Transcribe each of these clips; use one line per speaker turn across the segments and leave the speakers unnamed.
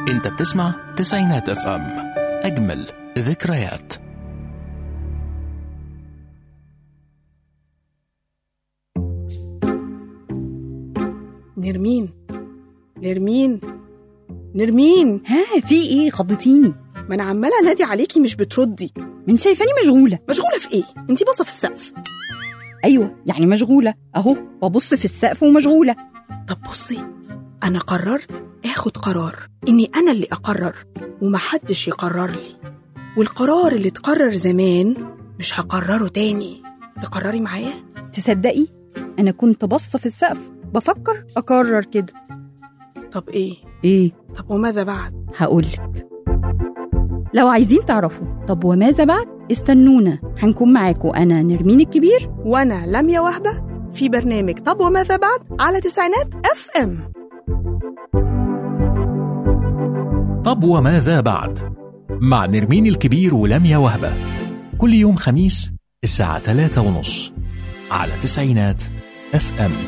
انت بتسمع تسعينات اف ام اجمل ذكريات
نرمين نرمين نرمين
ها في ايه خضتيني
ما انا عماله انادي عليكي مش بتردي
من شايفاني مشغوله
مشغوله في ايه انتي باصه في السقف
ايوه يعني مشغوله اهو ببص في السقف ومشغوله
طب بصي انا قررت اخد قرار اني انا اللي اقرر ومحدش يقرر لي والقرار اللي اتقرر زمان مش هقرره تاني تقرري معايا
تصدقي انا كنت باصه في السقف بفكر اقرر كده
طب ايه
ايه
طب وماذا بعد
هقولك لو عايزين تعرفوا طب وماذا بعد استنونا هنكون معاكم انا نرمين الكبير
وانا لميا وهبه في برنامج طب وماذا بعد على تسعينات اف ام
طب وماذا بعد مع نرمين الكبير ولميا وهبة كل يوم خميس الساعة ثلاثة ونص على تسعينات اف ام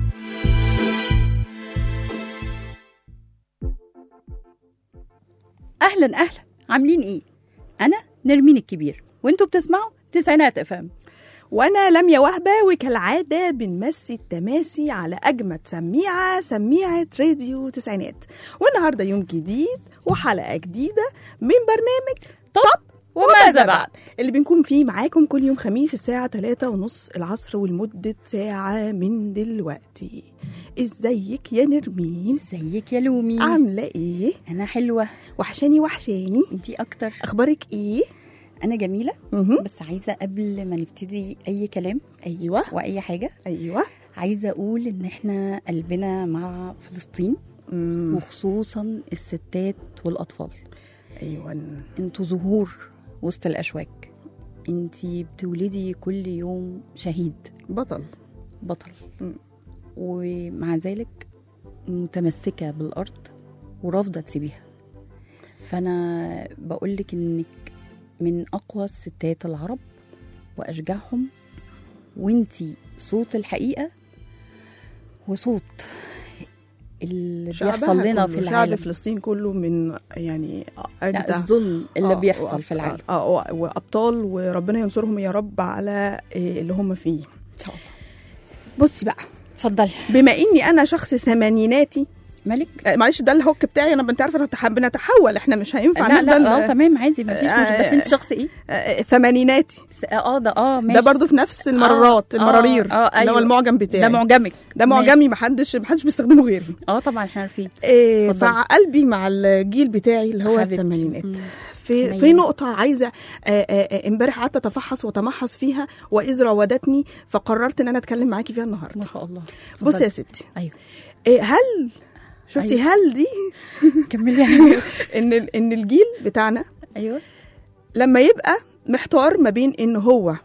اهلا اهلا عاملين ايه انا نرمين الكبير وانتوا بتسمعوا تسعينات اف ام
وانا لميا وهبه وكالعاده بنمسي التماسي على اجمد سميعه سميعه راديو تسعينات والنهارده يوم جديد وحلقه جديده من برنامج
طب وماذا بعد
اللي بنكون فيه معاكم كل يوم خميس الساعة تلاتة ونص العصر ولمدة ساعة من دلوقتي ازيك يا نرمين
ازيك يا لومي
عاملة ايه
انا حلوه
وحشاني وحشاني
انتي اكتر
اخبارك ايه
انا جميله
مهم.
بس عايزه قبل ما نبتدي اي كلام
ايوه
واي حاجه
ايوه
عايزه اقول ان احنا قلبنا مع فلسطين
مم.
وخصوصا الستات والاطفال
ايوه
انتوا زهور وسط الاشواك انتي بتولدي كل يوم شهيد
بطل
بطل
مم.
ومع ذلك متمسكه بالارض ورافضه تسيبيها فانا بقولك انك من اقوى الستات العرب واشجعهم وانتي صوت الحقيقه وصوت اللي بيحصل
شعبها
لنا
كله،
في
شعب
العالم
فلسطين كله من يعني
لا
أجدع
الظلم اللي
آه،
بيحصل
وأبطال-
في العالم
اه و- وابطال وربنا ينصرهم يا رب على إيه اللي هم فيه
ان شاء الله
بصي بقى
اتفضلي
بما اني انا شخص ثمانيناتي
مالك
آه، معلش ده الهوك بتاعي انا انت عارفه نتح- بنتحول احنا مش هينفع
لا
نفضل
لا اه تمام عادي ما فيش
آه،
مشكله بس انت شخص ايه
آه، ثمانيناتي
س- اه ده اه
ده
ماشي
برضو في نفس المرارات
آه،
المرارير
آه،
اللي هو
أيوة.
المعجم بتاعي
ده معجمك
ده
ماشي.
معجمي محدش محدش بيستخدمه غيري
اه طبعا احنا عارفين
إيه
اتفضلي.
فقلبي مع الجيل بتاعي اللي هو
حبيبتي.
الثمانينات
مم.
في
حنين.
في نقطة عايزة آه، آه، آه، امبارح قعدت اتفحص واتمحص فيها وإذ راودتني فقررت ان انا اتكلم معاكي فيها النهارده
ما شاء الله
بصي يا
اتفضلي.
ستي
ايوه
إيه هل شفتي
أيوة.
هل دي
كملي يعني
ان ال- ان الجيل بتاعنا
ايوه
لما يبقى محتار ما بين ان هو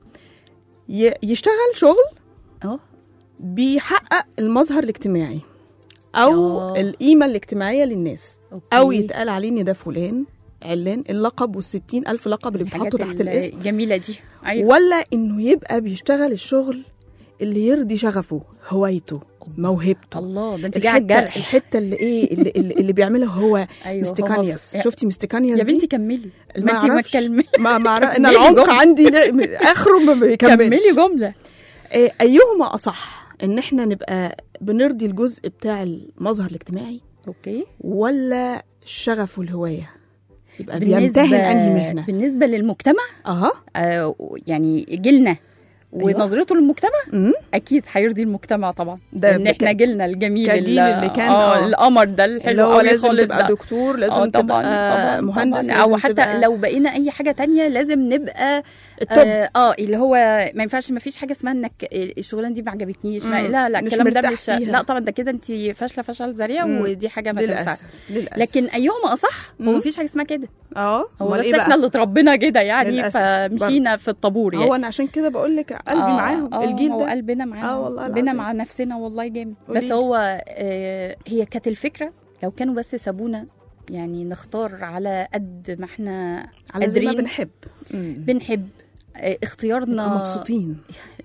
ي- يشتغل شغل
اه
بيحقق المظهر الاجتماعي او
آه.
القيمه الاجتماعيه للناس
اوكي
او يتقال عليه ان ده فلان علان اللقب والستين الف لقب اللي
الحاجات
بيتحطوا تحت الاسم
الجميله دي ايوه
ولا انه يبقى بيشتغل الشغل اللي يرضي شغفه هوايته موهبته
الله ده انت جايه على
الحته
الجرح
الحته اللي ايه اللي, اللي, اللي بيعملها هو
ايوه هو
مستكانيوس
بص-
شفتي مستكانيوس
يا
دي؟
بنتي كملي
ما
ما انت ما
أعرفش.
تكملي
ما ما أعرف- ان
كملي
العمق
جملة.
عندي لا- اخره ما بيكملش
كملي جمله
إيه، ايهما اصح ان احنا نبقى بنرضي الجزء بتاع المظهر الاجتماعي
اوكي
ولا الشغف والهوايه يبقى بيمتهن انهي مهنه
بالنسبه للمجتمع
اه
آه يعني جيلنا
أيوة.
ونظرته للمجتمع
أمم.
احنا هيرضي المجتمع طبعا
ده
ان احنا
بك-
جيلنا الجميل
كجيل اللي كان-
اه
آه.
القمر ده
اللي
الحلو
هو
قوي
لازم
خالص
تبقى
ده
دكتور لازم
اه
تبقى
طبعا طبعا
مهندس
طبعا. او
لازم
حتى
تبقى
لو بقينا اي حاجه تانية لازم نبقى
التوب
اه, آه اللي هو ما ينفعش ما فيش حاجه اسمها انك الشغلانه دي ما عجبتنيش ما
مم.
لا لا
مش
الكلام ده
مرتاح
مش
فيها.
لا طبعا ده كده انت فاشله فشل ذريع
مم.
ودي حاجه ما تنفعش
للاسف للاسف
لكن ايهما اصح هو
مم.
ما فيش حاجه اسمها كده
اه
هو
امال
بس
ايه
احنا
بقى
اللي اتربينا كده يعني
للأسف.
فمشينا في الطابور يعني
هو انا عشان كده بقول لك قلبي
آه،
معاهم
آه،
الجيل
هو
ده
قلبنا معاهم
آه والله
قلبنا
العظيم.
مع نفسنا والله جامد
قولي
بس
لي.
هو آه هي كانت الفكره لو كانوا بس سابونا يعني نختار على قد ما احنا
على زي ما
قادرين
بنحب مم.
بنحب آه،
نبقى
اختيارنا
مبسوطين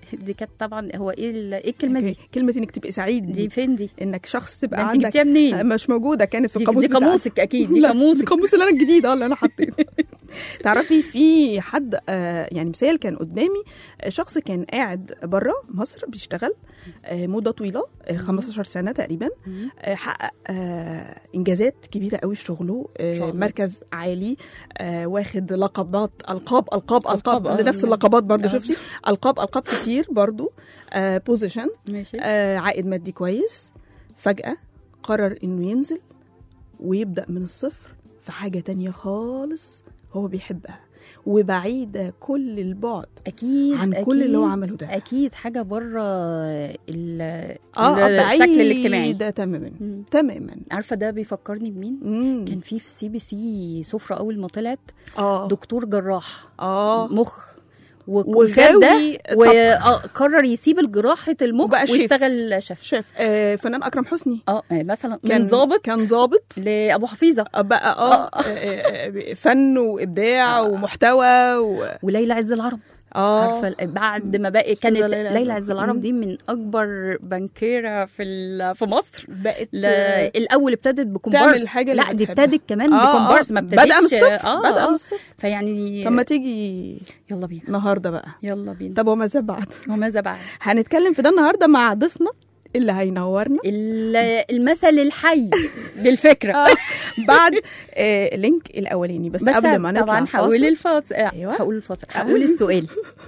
دي كانت طبعا هو ايه ال- ايه الكلمه دي
كلمه انك تبقي سعيد
دي
دي
فين دي
انك شخص
ده
تبقى
انت
عندك
جبتيها منين
مش موجوده كانت في
دي,
القاموس
دي
بتاعنا.
قاموسك اكيد دي
لا،
قاموسك
القاموس اللي انا الجديد اه اللي انا حطيته تعرفي في حد آه، يعني مثال كان قدامي آه، شخص كان قاعد بره مصر بيشتغل آه، مده طويله آه، 15 سنه تقريبا
مم.
آه، حقق آه، انجازات كبيره قوي في شغله آه،
شاء الله.
مركز عالي آه، واخد لقبات القاب القاب
ألقاب،
القاب
آه.
لنفس اللقبات برضو
آه.
شفتي القاب القاب كتير برضو بوزيشن
ماشي
عائد مادي كويس فجاه قرر انه ينزل ويبدا من الصفر في حاجه تانية خالص هو بيحبها وبعيده كل البعد
اكيد
عن
أكيد
كل اللي هو عمله ده
اكيد حاجه بره ال-
اه
الشكل الاجتماعي
بعيده تماما
مم.
تماما
عارفه ده بيفكرني بمين
مم.
كان في في سي بي سي سفره اول ما طلعت
اه
دكتور جراح
اه
مخ وساب ده
وغاوي طبخ.
وقرر يسيب الجراحه المخ
وبقى شيف.
ويشتغل شيف
شاف آه فنان اكرم حسني
اه مثلا
كان
من ظابط
كان ظابط
لابو حفيظه
آه، بقى اه, آه. آه فن وابداع
آه.
ومحتوى و...
وليلى عز العرب
اه
عارفه ال- بعد ما بقى
أستاذة
كانت
ليلى عز
ليلى عز العرب
مم.
دي من اكبر بنكيره في ال- في مصر
بقت
لا الاول ابتدت بكومبارس
تعمل الحاجة اللي
لا دي
بتحبها.
ابتدت كمان
آه،
بكومبارس
آه.
ما
بدأ من
ابتدتش
الصفر
اه
بدأ من
آه.
الصفر
فيعني
طب ما تيجي
يلا بينا
النهارده بقى
يلا بينا
طب وماذا بعد
وماذا بعد
هنتكلم في ده النهارده مع ضيفنا اللي هينورنا
ال- المثل الحي بالفكره
آه، بعد آه لينك الاولاني بس,
بس
قبل ما نطلع
طبعا هقول
فاصل
الفاصل
أيوة.
هقول الفاصل هقول السؤال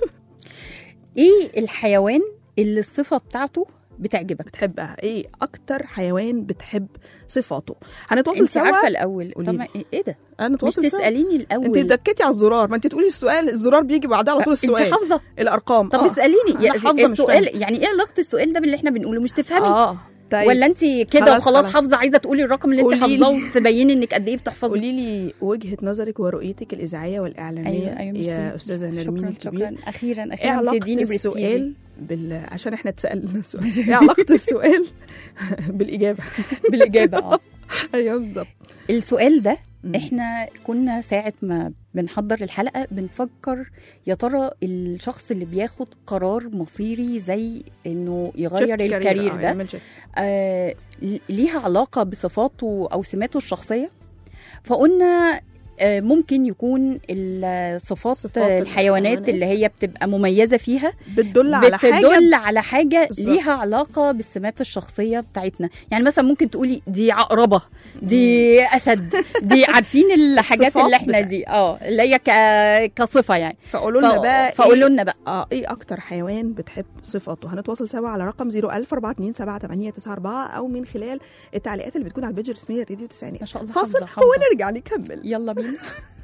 ايه الحيوان اللي الصفه بتاعته بتعجبك
بتحبها ايه اكتر حيوان بتحب صفاته هنتواصل
انت
سوا
عارفه الاول
قولي
طب
لي.
ما إيه- ايه ده مش
هنتواصل سوا
تساليني
انت
الاول
دكتي على الزرار ما انت تقولي السؤال الزرار بيجي بعدها على طول
انت
السؤال
حافظه
الارقام
طب
آه.
اساليني
أنا
يا-
حافظة مش
السؤال يعني ايه علاقه السؤال ده باللي احنا بنقوله مش تفهمي
اه طيب
ولا انت كده
خلاص،
وخلاص
خلاص.
حافظه عايزه تقولي الرقم اللي انت
قولي لي.
حافظاه وتبيني انك قد ايه بتحفظي
قولي لي وجهه نظرك ورؤيتك الاذاعيه والاعلاميه
ايوه ايوه
يا
ميرسي.
استاذه نرمين
شكرا
الكبير
شكرا اخيرا
ايه
اخيرا
علاقه
بتديني برستيجي
السؤال بال... عشان احنا اتسالنا سؤال ايه علاقه السؤال بالاجابه
بالاجابه اه
ايوه بالظبط
السؤال ده
مم.
احنا كنا ساعة ما بنحضر الحلقة بنفكر يا ترى الشخص اللي بياخد قرار مصيري زي انه يغير
شفت كارير،
الكارير
آه،
ده
يعمل شيفت.
آه ليها علاقة بصفاته او سماته الشخصية فقلنا آه، ممكن يكون الصفات
صفات
الحيوانات
الحيوانات.
اللي هي بتبقى مميزة فيها
بتدل على حاجه
بتدل على حاجة
بالظبط.
ليها علاقة بالسمات الشخصية بتاعتنا يعني مثلا ممكن تقولي دي عقربة دي أسد دي عارفين الحاجات
الصفات
اللي احنا
بتاعت-
دي اه اللي هي ك- كصفة يعني
فقولوا لنا بقى
فقولوا
إيه
لنا بقى
اه ايه اكتر حيوان بتحب صفاته هنتواصل سوا على رقم 010427894 او من خلال التعليقات اللي بتكون على البيج الرسميه راديو تسعينات
ما شاء الله
فاصل
حافظة- حافظة.
ونرجع نكمل
يلا بينا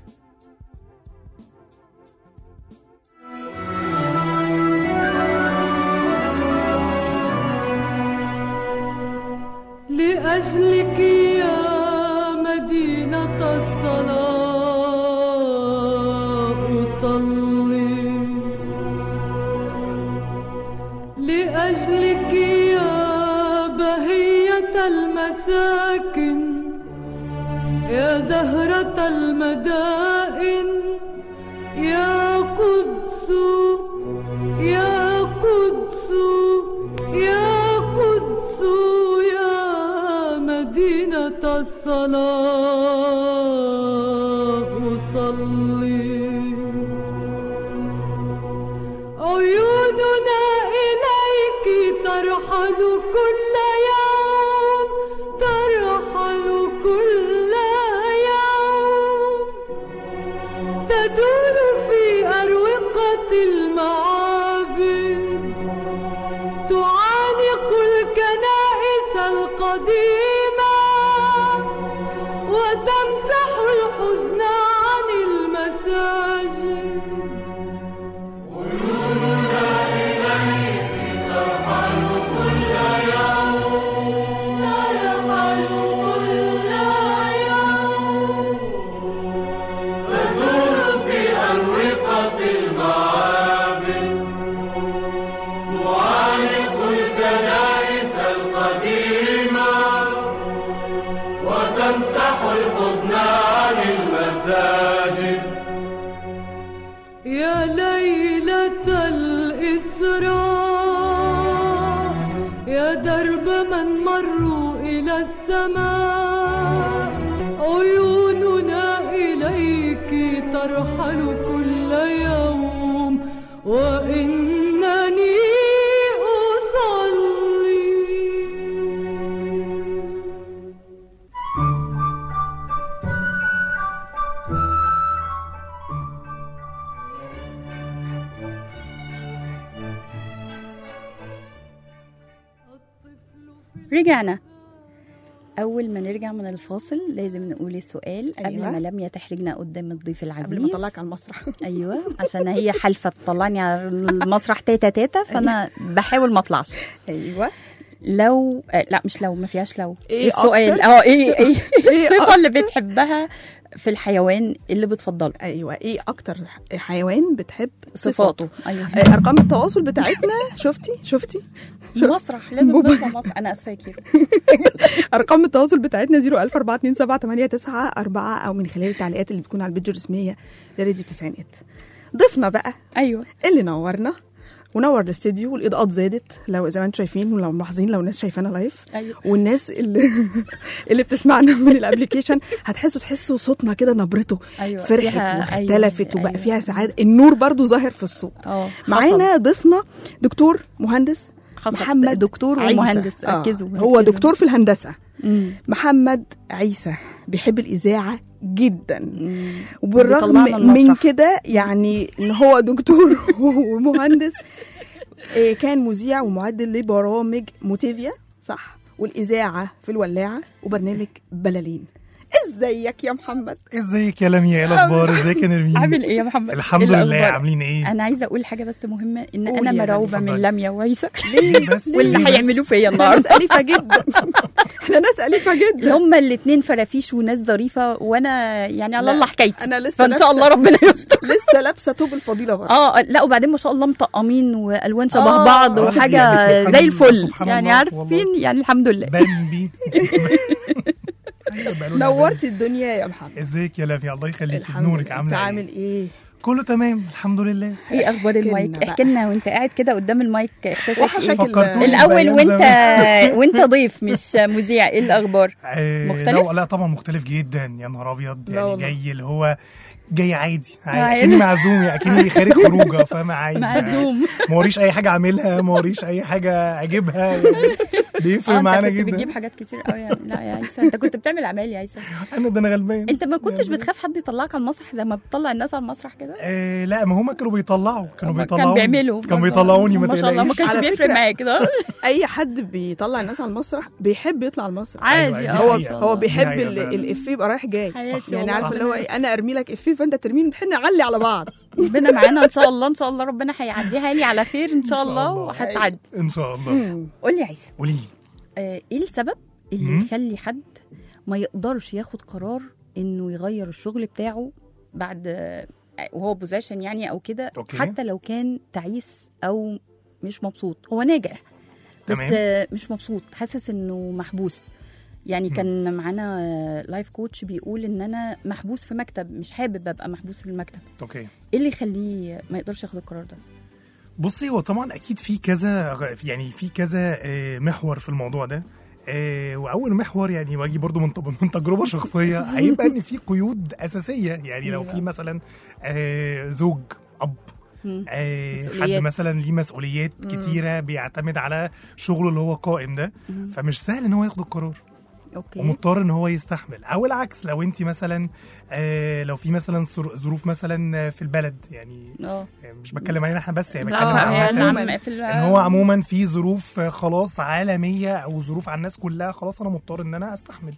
لأجلك يا مدينة الصلاة أصلي لأجلك يا بهية المساكن يا زهرة المدائن يا قدس يا قدس يا قدس يا مدينة الصلاة أصلي عيوننا إليك ترحل كل يوم ترحل كل يوم تدور في أروقة المعابد تعانق الكنائس القديمة وتمسح الحزن عن المساجد صاروا إلى السماء عيوننا إليك ترحل كل يوم وإنني أصلي
رجعنا أول ما نرجع من الفاصل لازم نقول السؤال قبل
أيوة.
ما لميا تحرجنا قدام الضيف العزيز
قبل ما اطلعك على المسرح
ايوه عشان هي حالفه تطلعني على المسرح تاتا تاتا فانا بحاول ما اطلعش
ايوه
لو آه لا مش لو ما فيهاش لو
إيه
السؤال
أكتر؟
اه ايه ايه
إيه
الصفه اللي بتحبها في الحيوان اللي بتفضله
ايوه ايه اكتر حيوان بتحب
صفاته ايوه
آه، ارقام التواصل بتاعتنا شفتي شفتي شوف.
مسرح لازم
بوبا.
نطلع مسرح انا اسفه يا كيرو
ارقام التواصل بتاعتنا 0142789 او من خلال التعليقات اللي بتكون على البيج الرسميه لراديو التسعينات ضيفنا بقى
ايوه
اللي نورنا ونور الاستديو والاضاءات زادت لو زي ما انتم شايفين ولو ملاحظين لو الناس شايفانا لايف
ايوه
والناس اللي اللي بتسمعنا من الابلكيشن هتحسوا تحسوا صوتنا كده نبرته
ايوه
فرحت
فيها-
واختلفت
أيوة،
وبقى
أيوة.
فيها سعاده النور برضو ظاهر في الصوت
اه
معانا ضيفنا دكتور مهندس
حصل.
محمد
دكتور
عيسى.
ومهندس
آه.
ركزوا
هو
ركزوا.
دكتور في الهندسه
مم.
محمد عيسى بيحب الاذاعه جدا
مم.
وبالرغم
بيطلعنا
من
المسرح.
كده يعني ان هو دكتور ومهندس إيه، كان مذيع ومعدل لبرامج موتيفيا صح والاذاعه في الولاعه وبرنامج بلالين ازيك يا محمد
ازيك يا لميا ايه الاخبار ازيك يا نرمين
عامل ايه يا محمد
الحمد
إيه
لله
الأخبار؟
عاملين ايه
انا عايزه اقول حاجه بس مهمه ان
قولي
انا
يا
مرعوبه
غالي،
من
اتفضلي.
لميا وعيسى
ليه بس
واللي
ليه بس؟
هيعملوه فيا
احنا ناس
النهارده
اليفه جدا احنا ناس اليفه جدا
هما الاثنين فرافيش وناس ظريفه وانا يعني على
لا،
الله حكايتي
انا لسه
فان شاء
لابسة-
الله ربنا يستر
لسه لابسه توب الفضيله برضه
اه لا وبعدين ما شاء الله مطقمين والوان شبه
آه.
بعض
آه،
وحاجه
يعني سبحان
زي
الله،
الفل
سبحان
يعني
الله،
عارفين
والله.
يعني الحمد لله
بامبي أيوة، بقى لونها
نورتي الدنيا يا محمد
بامبي. ازيك يا لميا الله يخليك
الحمد
نورك
لله.
عامله
انت عامل
ايه
ايه
كله تمام الحمد لله
ايه اخبار
احكي
المايك
لنا بقى.
احكي لنا وانت قاعد كده قدام المايك احساسك
وحشك
ايه
فكرتوني
ال-
الاول
بأيام
وانت
زمان.
وانت ضيف مش مذيع ايه الاخبار
آه،
مختلف؟
لا, لا طبعا مختلف جدا يا نهار ابيض
لا
يعني
والله.
جاي اللي هو جاي عادي
عادي.
عادي اكني معزوم اكني خارج خروجه فاهم عادي
معزوم
ما وريش اي حاجه اعملها ما وريش اي حاجه اجيبها يعني بيفرق
اه انت
معانا
كنت
جدا
بتجيب حاجات كتير قوي يعني لا يا عيسى انت كنت بتعمل اعمال يا عيسى
انا ده انا غلبان
انت ما كنتش بتخاف حد يطلعك على المسرح زي ما بتطلع الناس على المسرح كده
آه لا ما هم كانوا بيطلعوا كانوا
هما
بيطلعوا
كان بيعملوا
كانوا بيطلعوني ما
ما شاء الله ما
تقلقيش
كانش
على
بيفرق
فكرة-
معاك كده
اي حد بيطلع الناس على المسرح بيحب يطلع على المسرح
عادي
دي
اه
هو
ما شاء
هو
الله.
بيحب
حقيقة
ال-
فعلا.
الافيه يبقى رايح جاي
حياتي
يعني
والله
عارفه اللي هو
ربنا
ايه انا ارمي لك افيه فانت ترميني بنحن نعلي على بعض
ربنا معانا ان شاء الله ان شاء الله ربنا هيعديها لي على خير ان شاء
شاء
الله
الله.
وهتعدي
ان شاء الله
مم.
قول لي يا عيسى
قولي لي
آه، ايه السبب اللي
مم.
يخلي حد ما يقدرش ياخد قرار انه يغير الشغل بتاعه بعد آه، وهو بوزيشن يعني او كده
أوكي.
حتى لو كان تعيس او مش مبسوط هو ناجح بس
تمام.
آه، مش مبسوط حاسس انه محبوس يعني كان معانا لايف كوتش بيقول ان انا محبوس في مكتب مش حابب ابقى محبوس في المكتب
اوكي
ايه اللي يخليه ما يقدرش ياخد القرار ده
بصي هو طبعا اكيد في كذا يعني في كذا آه، محور في الموضوع ده آه، واول محور يعني واجي برضو من من تجربه شخصيه هيبقى ان في قيود اساسيه يعني لو
أيوة.
في مثلا آه، زوج اب
مم.
آه، حد
مسؤوليات.
مثلا ليه مسؤوليات كتيره بيعتمد على شغله اللي هو قائم ده
مم.
فمش سهل ان هو ياخد القرار
اوكي
ومضطر ان هو يستحمل او العكس لو انت مثلا آه لو في مثلا صر- ظروف مثلا في البلد يعني
اه
مش بتكلم علينا احنا بس يعني
لا،
بتكلم
يعني
عامة
عم- في ال-
ان هو عموما في ظروف خلاص عالميه او ظروف على الناس كلها خلاص انا مضطر ان انا استحمل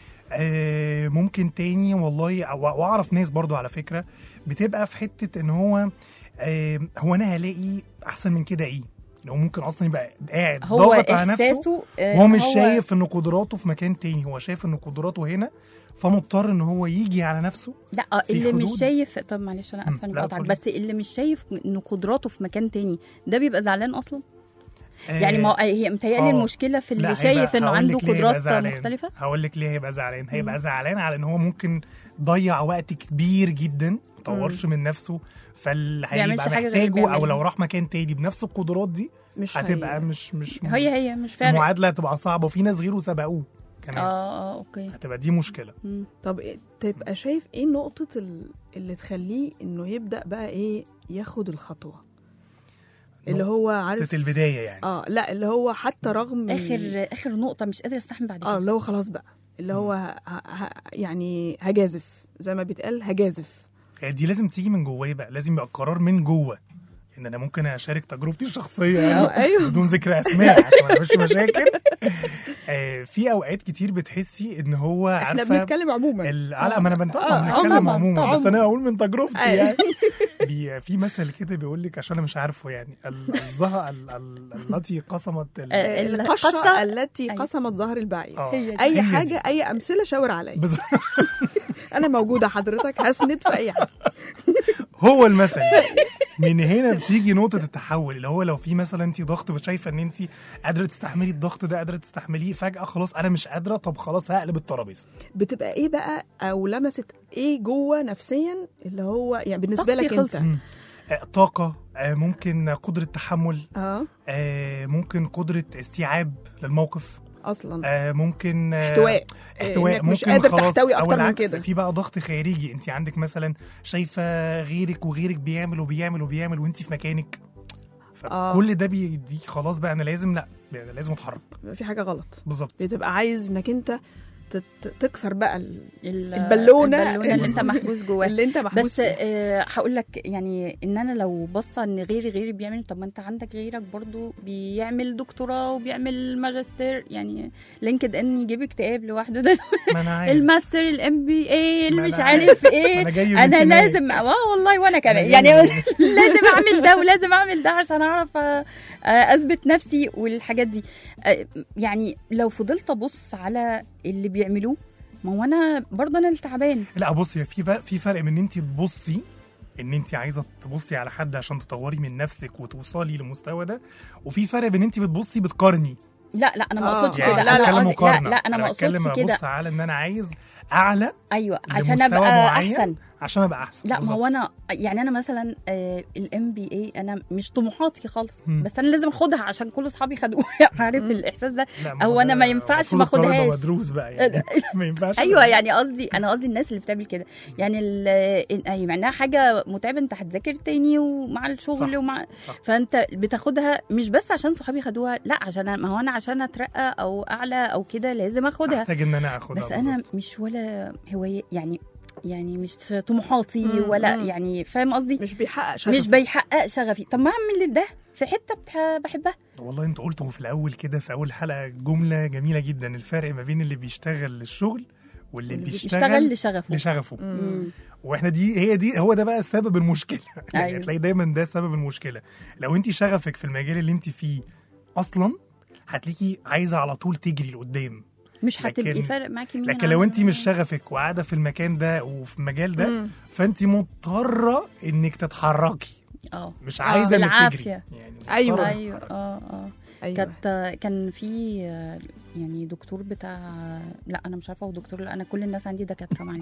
آه ممكن تاني والله أو- واعرف ناس برضو على فكره بتبقى في حته ان هو آه هو انا هلاقي احسن من كده ايه لو ممكن اصلا يبقى قاعد
هو
ضاغط على نفسه
احساسه آه،
هو
إن
مش شايف ان قدراته في مكان تاني هو شايف ان قدراته هنا فمضطر ان هو يجي على نفسه
لا
في
اللي مش
حدود.
شايف طب معلش انا اسفه
مم،
اني
لا،
بقطعك
اتفضلي.
بس اللي مش شايف انه قدراته في مكان تاني ده بيبقى زعلان اصلا
آه،
يعني ما هي متهيألي
آه.
المشكله في
لا،
اللي
هيبقى-
شايف انه
هقول
عنده
لك ليه هيبقى
قدرات
زعلان.
مختلفه
هقول لك ليه هيبقى زعلان هيبقى زعلان على ان هو ممكن ضيع وقت كبير جدا ما طورش من نفسه فاللي
بيعملش
هيبقى
حاجة غير
محتاجه او
بيعملها.
لو راح مكان تاني بنفس القدرات دي
مش
هتبقى
هي-
مش مش
هي هي مش فارق اه
المعادله هتبقى صعبه وفي ناس غيره سبقوه كمان
اه اوكي
هتبقى دي مشكله
مم.
طب إيه- تبقى شايف ايه نقطة ال- اللي تخليه انه يبدأ بقى ايه ياخد الخطوة اللي هو عارف
نقطه البدايه يعني
اه لا اللي هو حتى رغم
اخر اخر نقطه مش قادر استحمل بعد
اه
كده
اللي هو خلاص بقى اللي هو ه... ه... يعني هجازف زي ما بيتقال هجازف
هي دي لازم تيجي من جوايا بقى لازم يبقى القرار من جوه ان انا ممكن اشارك تجربتي الشخصيه يعني
آه، ايوه
بدون ذكر اسماء عشان ما نعملش مشاكل آه، في اوقات كتير بتحسي ان هو
احنا
عارفه
بنتكلم عموما
ال- لا ما انا بنت-
آه،
بنتكلم
طبعاً،
عموما بس
طبعاً.
انا اقول من تجربتي
أيوة.
يعني بي في مثل كده بيقول لك عشان انا مش عارفه يعني ال- الزهق ال- ال- التي قسمت ال-
آه،
القشة
القشة-
التي
أيوة.
قسمت ظهر البعير
آه،
هي دي.
اي
هي
حاجة
دي.
اي امثلة شاور عليا
بز-
انا موجودة حضرتك هسند في اي حاجة
هو المثل من هنا بتيجي نقطة التحول اللي هو لو في مثلا انت ضغط وشايفة ان انت قادرة تستحملي الضغط ده قادرة تستحمليه فجأة خلاص انا مش قادرة طب خلاص هقلب الترابيزة
بتبقى ايه بقى او لمست ايه جوه نفسيا اللي هو يعني بالنسبة
طاقتي
لك انت
خلصت.
مم. آه، طاقة آه، ممكن قدرة تحمل
اه
آه، ممكن قدرة استيعاب للموقف
اصلا
آه، ممكن آه،
احتواء
احتواء
إنك
ممكن
مش قادر
خلاص
تحتوي
او
اكتر من
العكس
كده
في بقى ضغط خارجي انت عندك مثلا شايفه غيرك وغيرك بيعمل وبيعمل وبيعمل وانت في مكانك
آه.
فكل ده بيديك خلاص بقى انا لازم لا يعني لازم اتحرك
بيبقى في حاجة غلط
بالظبط
بتبقى عايز انك انت تت- تكسر بقى ال-
ال-
البالونة
البالونه اللي انت محبوس جواها
اللي انت محبوس
بس
فيه.
آه هقول لك يعني ان انا لو بصه ان غيري غيري بيعمل طب ما انت عندك غيرك برضو بيعمل دكتوراه وبيعمل ماجستير يعني لينكد ان يجيب اكتئاب لوحده ده
ما انا عارف
الماستر الام بي اي اللي
ما
مش
أنا
عارف
ما
ايه
انا جاي من
انا
هناك.
لازم اه والله وانا
أنا
كمان
جاي
يعني
من هناك.
لازم اعمل ده ولازم اعمل ده عشان اعرف آه، آه، اثبت نفسي والحاجات دي آه، يعني لو فضلت ابص على اللي بيعملوه ما هو انا برضه انا اللي تعبان
لا بصي في فرق في فرق من ان انت تبصي ان انت عايزه تبصي على حد عشان تطوري من نفسك وتوصلي للمستوى ده وفي فرق بين انت بتبصي بتقارني
لا لا انا ما
آه،
اقصدش
يعني
كده
مش
لا،
انا
بتكلم
قصدي لا
مقارنه
لا انا ما
بتكلم
اقصدش كده
ابص على ان انا عايز اعلى
ايوه عشان
لمستوى
ابقى
معين
احسن
عشان ابقى احسن
لا ما
بالظبط.
هو انا يعني انا مثلا الام بي اي انا مش طموحاتي خالص
مم.
بس انا لازم اخدها عشان كل اصحابي خدوها عارف الاحساس ده
لا، ما
أو
هو
أنا
ده
ما ينفعش ما
المفروض القرار يبقى
أخدهاش.
مدروس بقى يعني ما ينفعش
ايوه يعني قصدي انا قصدي الناس اللي بتعمل كده يعني ال- إن- أي مع انها حاجه متعبه انت هتذاكر تاني ومع الشغل
صح،
ومع
صح.
فانت بتاخدها مش بس عشان صحابي خدوها لا عشان أنا- ما هو انا عشان اترقى او اعلى او كده لازم اخدها
محتاج ان انا اخدها
بس انا
بالظبط.
مش ولا هوايه يعني يعني مش طموحاتي
مم،
ولا
مم.
يعني فاهم قصدي
مش بيحقق شغف
مش بيحقق شغفي طب ما اعمل ده في حته بتح- بحبها
والله انت قلته في الاول كده في اول حلقه جمله جميله جدا الفرق ما بين اللي بيشتغل للشغل واللي
واللي
يشتغل
بيشتغل
لشغفه
لشغفه
مم.
واحنا دي هي دي هو ده بقى سبب المشكله يعني
أيوة.
هتلاقي دايما ده سبب المشكله لو انت شغفك في المجال اللي انت فيه اصلا هتلاقيكي عايزه على طول تجري لقدام
مش هتبقي
لكن-
فارق معاكي مين
لكن
عمل-
لو انت مش شغفك وقاعده في المكان ده وفي المجال ده
مم.
فانت مضطره انك تتحركي
اه
مش عايزه انك تجري
بالعافية.
يعني
أيوة.
مضطرة
ايوه
إنك تتحركي.
اه اه
ايوه
كانت كان في آه، يعني دكتور بتاع لا انا مش عارفه هو دكتور لا انا كل الناس عندي دكاتره معلش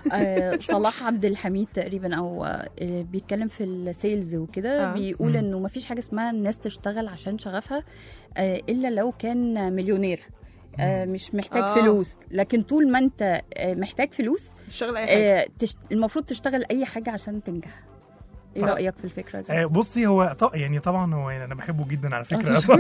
آه، صلاح عبد الحميد تقريبا او آه، بيتكلم في السيلز وكده
آه.
بيقول
مم.
انه ما فيش حاجه اسمها الناس تشتغل عشان شغفها آه، الا لو كان مليونير آه، مش محتاج
آه.
فلوس لكن طول ما انت آه، محتاج فلوس
تشتغل اي حاجه
آه، تشت... المفروض تشتغل اي حاجه عشان تنجح ايه
صح.
رايك في الفكره دي
آه، بصي هو ط... يعني طبعا هو يعني انا بحبه جدا على فكره
آه،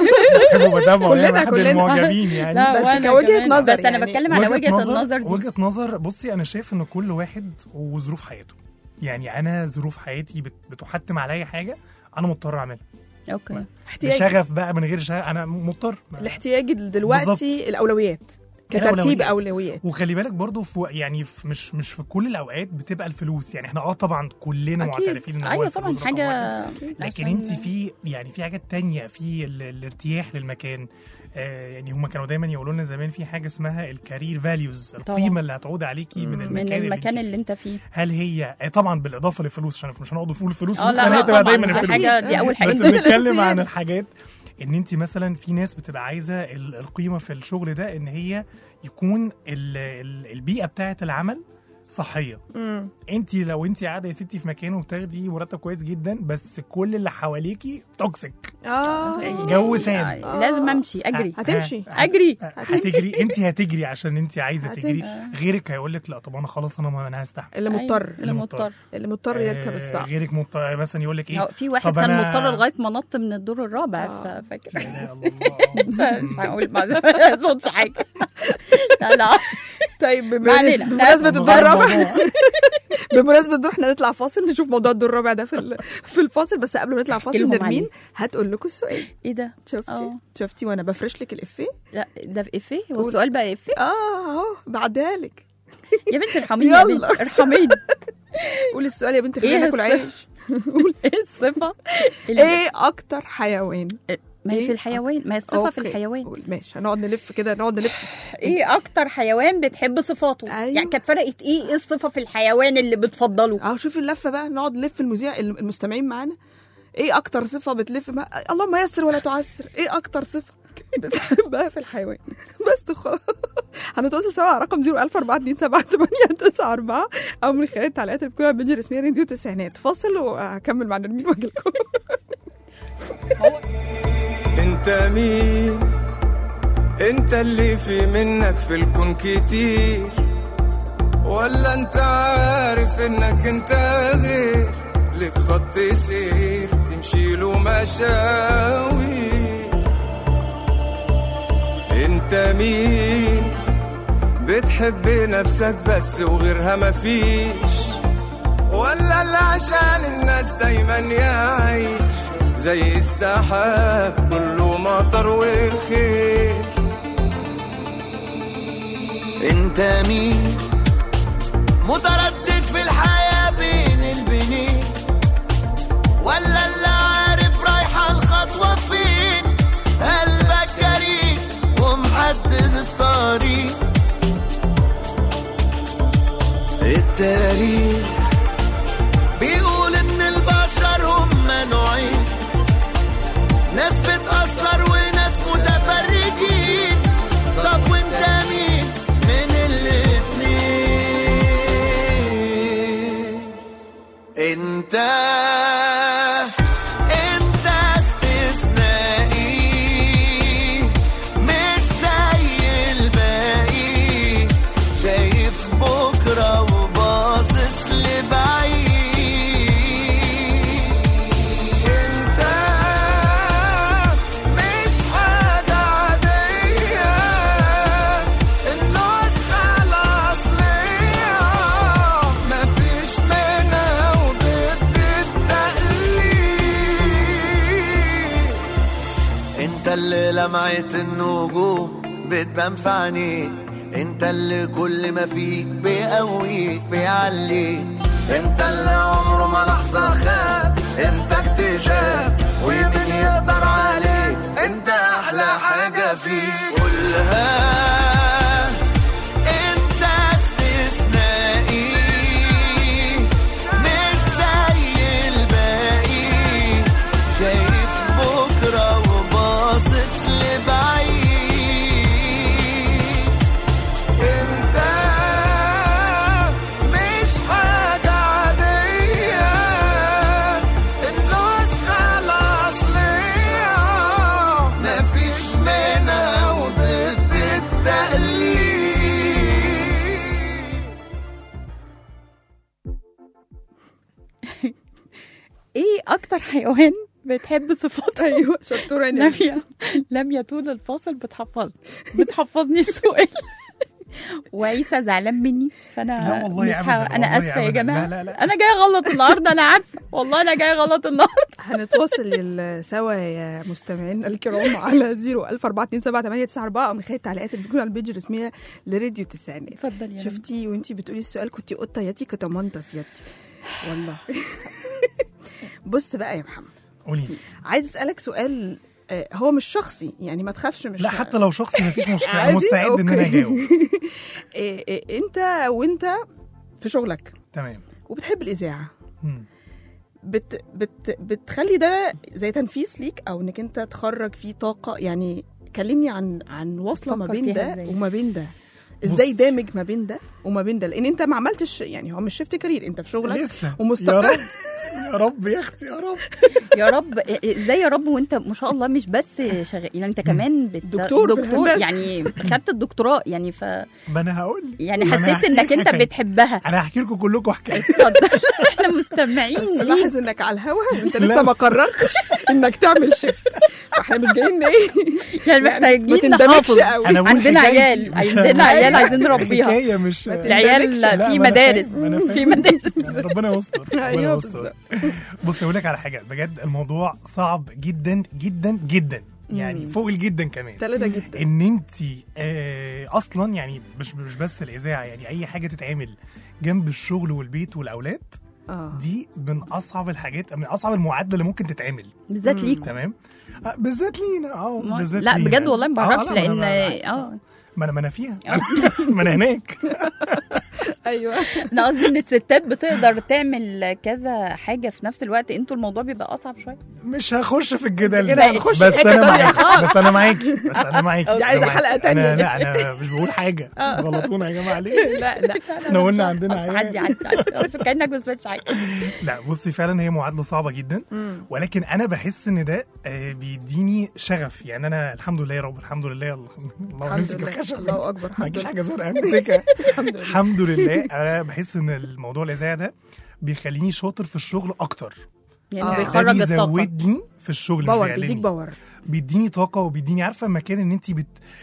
بحبه بتابعه
كلنا-
يعني واحد
كلنا.
المعجبين يعني
لا،
بس
وأنا
كوجهة
كمان.
نظر
بس انا
يعني.
بتكلم على وجهه النظر دي
وجهه نظر بصي انا شايف ان كل واحد وظروف حياته يعني انا ظروف حياتي بت... بتحتم عليا حاجه انا مضطر اعملها
اوكي
احتياج
بشغف بقى من غير شغف انا مضطر ما-
الاحتياج دلوقتي
بالظبط.
الاولويات كترتيب
الأولويات.
اولويات
وخلي بالك برضو في يعني في مش مش في كل الاوقات بتبقى الفلوس يعني احنا اه طبعا كلنا
أكيد.
معترفين ان هو
ايوه
الفلوس
طبعا
رقم
حاجه
واحد. لكن
عشان-
انت في يعني في حاجات تانية في ال- الارتياح للمكان آه يعني هم كانوا دايما يقولوا لنا زمان في حاجه اسمها الكارير فاليوز
طبعاً.
القيمه اللي هتعود عليكي من
مم.
المكان
من المكان
اللي,
اللي انت فيه
هل هي آه طبعا بالاضافه للفلوس عشان مش هنقعد نقول فلوس
اه لا
ممكن
لا
هي تبقى
طبعا
دايما
دي
الفلوس
حاجه دي اول حاجه
بس
دول
بنتكلم
الأساسيات.
عن الحاجات ان انت مثلا في ناس بتبقى عايزه ال- القيمه في الشغل ده ان هي يكون ال- ال- البيئه بتاعه العمل صحيه
مم.
انت لو انت قاعده يا ستي في مكان وبتاخدي مرتب كويس جدا بس كل اللي حواليكي توكسيك
اه
جو سام.
يعني لازم امشي اجري
هتمشي
ه-
اجري
هتجري انت هتجري عشان انت عايزه
هتمشي.
تجري غيرك هيقول لك لا طب انا خلاص انا انا هستحمل
اللي
أيوة،
مضطر
اللي مضطر
اللي مضطر يركب
آه،
الصعب
غيرك مضطر مثلا يقول لك ايه
هو في واحد
طب
كان
أنا-
مضطر لغايه ما نط من الدور الرابع
آه.
ففاكر
لا إله إلا الله.
مش هقول ما اظنش حاجه لا لا
طيب بم-
ما علينا.
بمناسبه الدور
الموضوع-
الرابع
الموضوع-
بمناسبه الدور احنا نطلع فاصل نشوف موضوع الدور الرابع ده في ال- في الفاصل بس قبل ما نطلع فاصل
لهم
نرمين
عليه.
هتقول لكم السؤال
ايه ده
شفتي
آه.
شفتي وانا بفرش لك الافيه
لا ده في افيه هو السؤال بقى افيه
اه اهو بعدها لك
يا بنتي ارحميني يا
يلا.
بنتي ارحميني
قولي السؤال يا بنتي
إيه
خلينا ناكل
السؤال؟
عيش
ايه الصفه اللي
ايه اكتر حيوان
ما هي
إيه؟
في الحيوان ما هي الصفه في
أوكي.
الحيوان
قول. ماشي هنقعد نلف كده نقعد نلف
ايه اكتر حيوان بتحب صفاته
أيوة.
يعني كانت فرقت ايه ايه الصفه في الحيوان اللي بتفضله
اهو شوفي اللفه بقى نقعد نلف المذيع المستمعين معانا ايه اكتر صفه بتلف مع... اللهم يسر ولا تعسر ايه اكتر صفه بتحبها في الحيوان بس تخ... هنتواصل سوا على رقم 01427 او من خلال التعليقات اللي بتكون على البيج الرسميه راديو التسعينات فاصل وهكمل مع نرمين واجي لكم
انت مين انت اللي في منك في الكون كتير ولا انت عارف انك انت غير لك خط سير تمشي له مشاوي انت مين بتحب نفسك بس وغيرها مفيش ولا اللي عشان الناس دايما يعيش زي السحاب كله مطر وخير انت مين متردد في الحياة بين البنين ولا اللي عارف رايحة الخطوة فين قلبك جريء ومحدد الطريق التاريخ بيقول ان البشر هم نوعين ناس بتأثر وناس متفرجين طب وانت مين من الاتنين انت انت استثنائي مش زي الباقي شايف بكرة وباصص لبعيد انت مش حاجة عادية النسخة الأصلية مفيش منها وضد التقليد انت اللي لمعت النجوم بتبان في عينيك انت اللي كل ما فيك بيقويك بيعليك انت اللي عمره ما لحظة خاب انت اكتشاف ومين يقدر عليك انت احلى حاجة فيك قولها انت استثنائي مش زي الباقي شايف بكرة وباصص لبعيد انت مش حاجة عادية النسخة الأصلية مفيش منها وضد التقليد
ايه اكتر حيوان بتحب صفاته
ايوه شطوره يا نرمين.
لميا لميا طول الفاصل بتحفظ بتحفظني السؤال وعيسى زعلان مني فانا
لا والله
مش
أبداً،
ه... انا
والله
اسفه يا
أبداً.
جماعه
لا، لا، لا.
انا جايه غلط النهارده انا عارفه والله انا جايه غلط النهارده
هنتواصل ال- سوا يا مستمعينا الكرام على 014278994 او من خلال التعليقات اللي بتكون على البيج الرسميه لراديو التسعينات
اتفضل يا
شفتي وانتي بتقولي السؤال كنتي قطه ياتي كتمنتس ياتي والله بص بقى يا محمد
قولي لي.
عايز اسالك سؤال آه، هو مش شخصي يعني ما تخافش مش
لا حتى لو شخصي مفيش مشكله
عادي؟
انا مستعد ان انا
أوكي.
اجاوب
إيه إيه انت وانت في شغلك
تمام
وبتحب الاذاعه
مم.
بت بت بتخلي ده زي تنفيس ليك او انك انت تخرج فيه طاقه يعني كلمني عن عن واصله ما
فكر
بين
فيها
ده
إزاي؟
وما بين ده ازاي
بص.
دامج ما بين ده وما بين ده لان انت ما عملتش يعني هو مش شفت كارير انت في شغلك
لسه يا
ومستقر
رب يا رب يا اختي يا رب
يا رب ازاي يا رب وانت ما شاء الله مش بس شغال يعني انت كمان بت...
دكتور في
دكتور
الهندسة.
يعني خدت الدكتوراه يعني ف
ما انا هقول لك
يعني
ما أنا
حسيت
هحكي
انك
لك
انت
حكاية.
بتحبها
انا هحكي لكم كلكم حكايه
اتفضل احنا
بس
مستمعين ليك
لاحظ انك على الهوا وانت
لا.
لسه ما قررتش انك تعمل شيفت فاحنا مش جايين ايه
يعني
ما
محتاجين
تندمجش
نحافظ
قوي
انا بقول
عندنا
حكايتي،
عيال
مش-
عندنا عيال عايزين نربيها
حكايه مش
العيال
لا،
في
ما أنا
مدارس
فاهم، ما أنا
في
فاهم.
مدارس
يعني ربنا يستر ربنا
ايوه
يستر
بالظبط.
بص اقول لك على حاجه بجد الموضوع صعب جدا جدا جدا يعني
مم.
فوق الجدا كمان
ثلاثة جدا
ان انت آه اصلا يعني مش مش بس الاذاعه يعني اي حاجه تتعمل جنب الشغل والبيت والاولاد
اه
دي من اصعب الحاجات من اصعب المعادله اللي ممكن تتعمل
بالذات ليكم
تمام آه بالذات لينا اه
ما-
بالذات
لا
لينا.
بجد والله ما
آه،
بعرفش
لا، ما أنا-
لان
ما أنا-
اه
ما انا ما انا فيها ما انا هناك
ايوه
انا قصدي ان الستات بتقدر تعمل كذا حاجه في نفس الوقت انتوا الموضوع بيبقى اصعب شويه
مش هخش في الجدال
كده
ده
هنخش
بس
في حتة
انا
تانية
معاكي بس انا معاكي بس انا معاكي
دي عايزة
أنا معاكي.
حلقة تانية.
انا لا انا مش بقول حاجه غلطونا يا جماعه ليه
لا لا
احنا قلنا عندنا
خلاص،
عيال
عدي عدي عدي خلاص، كانك ما سمعتش حاجه
لا بصي فعلا هي معادله صعبه جدا
مم.
ولكن انا بحس ان ده آه، بيديني شغف يعني انا الحمد لله يا رب الحمد لله الله
الحمد
نمسك
لله.
الخشب
الله اكبر
ما
الحمد
عنديش
لله
حاجه زرقاء امسكها
الحمد لله
الحمد لله انا بحس ان الموضوع الاذاعه ده بيخليني شاطر في الشغل اكتر
يعني
آه.
بيخرج
ده
الطاقه
بيزودني في الشغل مش
باور
بيقللني.
بيديك باور
بيديني طاقه وبيديني عارفه مكان ان انت بت